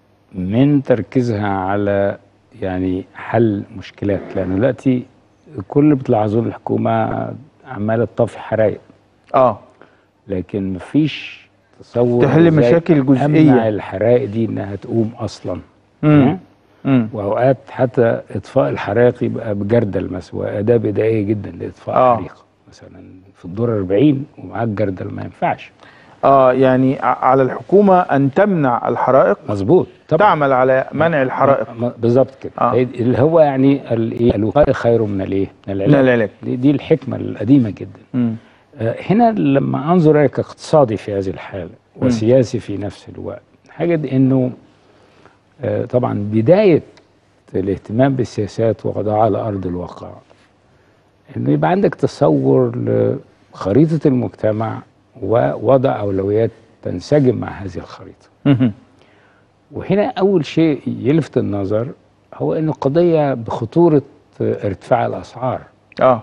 من تركيزها على يعني حل مشكلات لأن دلوقتي كل اللي بتلاحظوه الحكومة عمالة تطفي حرايق اه لكن مفيش تصور تحل إزاي مشاكل جزئية. أمنع الحرائق دي إنها تقوم أصلا امم امم واوقات حتى اطفاء الحرائق يبقى بجردل مثلا واداه بدائيه جدا لاطفاء آه. حريق مثلا في الدور 40 ومعاك جردل ما ينفعش اه يعني ع- على الحكومه ان تمنع الحرائق مظبوط طبعا تعمل على منع الحرائق م- بالظبط كده آه. هي- اللي هو يعني ال- إيه؟ الوقايه خير من الايه؟ من من العلاج العلاج دي, دي الحكمه القديمه جدا امم آه، هنا لما انظر إليها كاقتصادي في هذه الحاله مم. وسياسي في نفس الوقت حاجه انه آه، طبعا بدايه الاهتمام بالسياسات ووضعها على ارض الواقع انه يبقى عندك تصور لخريطه المجتمع ووضع اولويات تنسجم مع هذه الخريطه مهم. وهنا اول شيء يلفت النظر هو انه قضيه بخطوره آه، ارتفاع الاسعار اه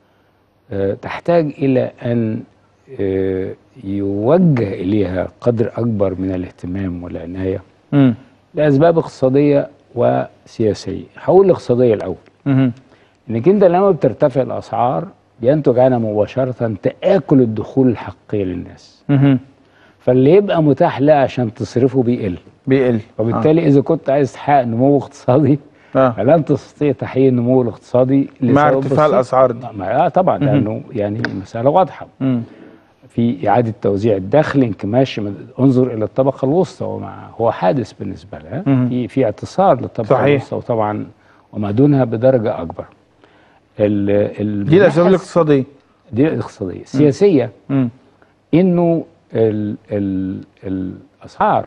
آه، تحتاج إلى أن آه، يوجه إليها قدر أكبر من الاهتمام والعناية امم لأسباب اقتصادية وسياسية هقول الاقتصادية الأول مهم. إنك أنت لما بترتفع الأسعار ينتج عنها مباشرة تآكل الدخول الحقيقي للناس مهم. فاللي يبقى متاح لها عشان تصرفه بيقل بيقل وبالتالي إذا كنت عايز تحقق نمو اقتصادي اه فلن تستطيع تحقيق النمو الاقتصادي مع لسبب ارتفاع بسيط. الاسعار دي ما- آه طبعا لأنه يعني مسألة واضحة امم في إعادة توزيع الدخل انكماش من انظر إلى الطبقة الوسطى ومع هو حادث بالنسبة لها مهم. في في اعتصار للطبقة صحيح. الوسطى وطبعا وما دونها بدرجة أكبر ال ال دي الاسباب الاقتصاديه دي الاقتصادية السياسية امم إنه ال ال الأسعار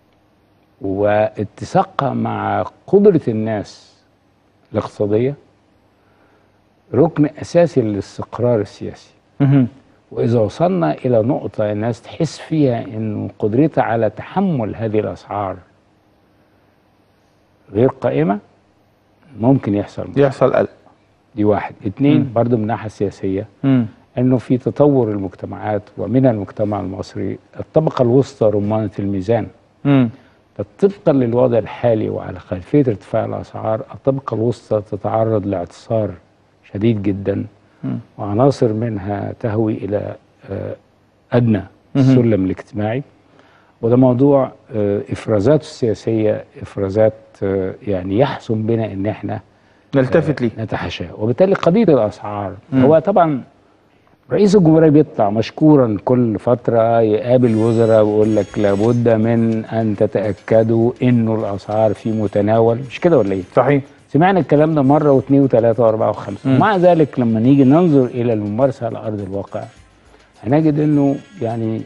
واتساقها مع قدرة الناس الاقتصادية ركن أساسي للاستقرار السياسي مهم. وإذا وصلنا إلى نقطة الناس تحس فيها إنه قدرتها على تحمل هذه الأسعار غير قائمة ممكن يحصل يحصل قلق دي واحد اتنين برضو من الناحيه السياسيه مم. انه في تطور المجتمعات ومن المجتمع المصري الطبقه الوسطى رمانه الميزان مم. فطبقا للوضع الحالي وعلى خلفيه ارتفاع الاسعار الطبقه الوسطى تتعرض لاعتصار شديد جدا مم. وعناصر منها تهوي الى آه، ادنى مهم. السلم الاجتماعي وده موضوع آه، افرازاته السياسيه افرازات آه، يعني يحسن بنا ان احنا نلتفت ليه نتحاشاه وبالتالي قضيه الاسعار مم. هو طبعا رئيس الجمهوريه بيطلع مشكورا كل فتره يقابل وزراء ويقول لك لابد من ان تتاكدوا انه الاسعار في متناول مش كده ولا ايه؟ صحيح سمعنا الكلام ده مره واثنين وثلاثه واربعه وخمسه مم. ومع ذلك لما نيجي ننظر الى الممارسه على ارض الواقع هنجد انه يعني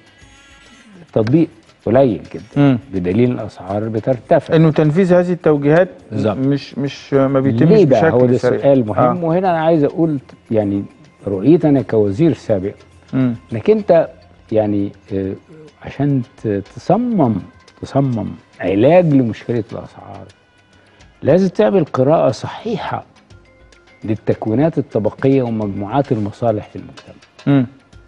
تطبيق قليل جدا مم. بدليل الاسعار بترتفع انه تنفيذ هذه التوجيهات بالظبط. مش مش ما بيتمش ليه بقى بشكل هو ده سريع. سؤال مهم آه. وهنا انا عايز اقول يعني رؤيتي انا كوزير سابق مم. انك انت يعني آه، عشان ت- تصمم تصمم علاج لمشكله الاسعار لازم تعمل قراءه صحيحه للتكوينات الطبقيه ومجموعات المصالح في المجتمع مم.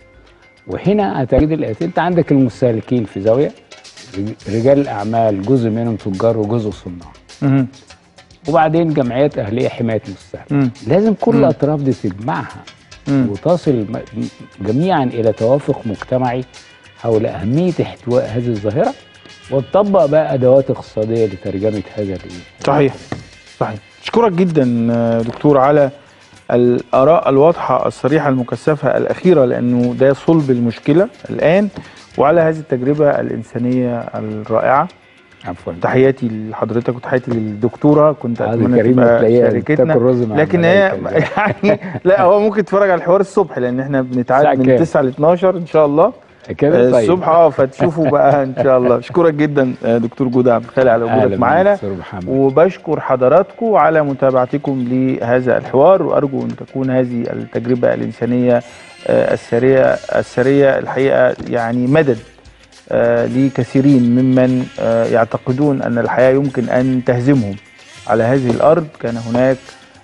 وهنا هتجد الاتي انت عندك المستهلكين في زاويه رج- رجال الاعمال جزء منهم تجار وجزء صناع مم. وبعدين جمعيات اهليه حمايه المستهلك مم. لازم كل مم. الاطراف دي تجمعها مم. وتصل م- جميعا الى توافق مجتمعي حول اهميه احتواء هذه الظاهره وتطبق بقى ادوات اقتصاديه لترجمه هذا الايه صحيح صحيح اشكرك جدا آه، دكتور على الاراء الواضحه الصريحه المكثفه الاخيره لانه ده صلب المشكله الان وعلى هذه التجربه الانسانيه الرائعه عفوا تحياتي لحضرتك وتحياتي للدكتوره كنت عادل اتمنى كريم تبقى تلاقيها شاركتنا بتاكل رز مع لكن هي الملايكة يعني لا هو ممكن يتفرج على الحوار الصبح لان احنا بنتعاد الساعة من كام؟ 9 ل 12 ان شاء الله كده طيب الصبح اه فتشوفوا بقى ان شاء الله اشكرك جدا آه، دكتور جودة عبد الخالق على أهلا وجودك بك معانا دكتور محمد. وبشكر حضراتكم على متابعتكم لهذا الحوار وارجو ان تكون هذه التجربه الانسانيه آه، السريه السريه الحقيقه يعني مدد آه، لكثيرين ممن آه، يعتقدون ان الحياه يمكن ان تهزمهم على هذه الارض كان هناك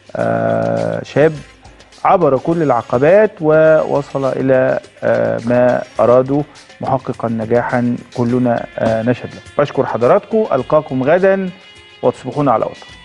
آه، شاب عبر كل العقبات ووصل الى آه، ما ارادوا محققا نجاحا كلنا آه، نشهد له بشكر حضراتكم القاكم غدا وتصبحون على وطن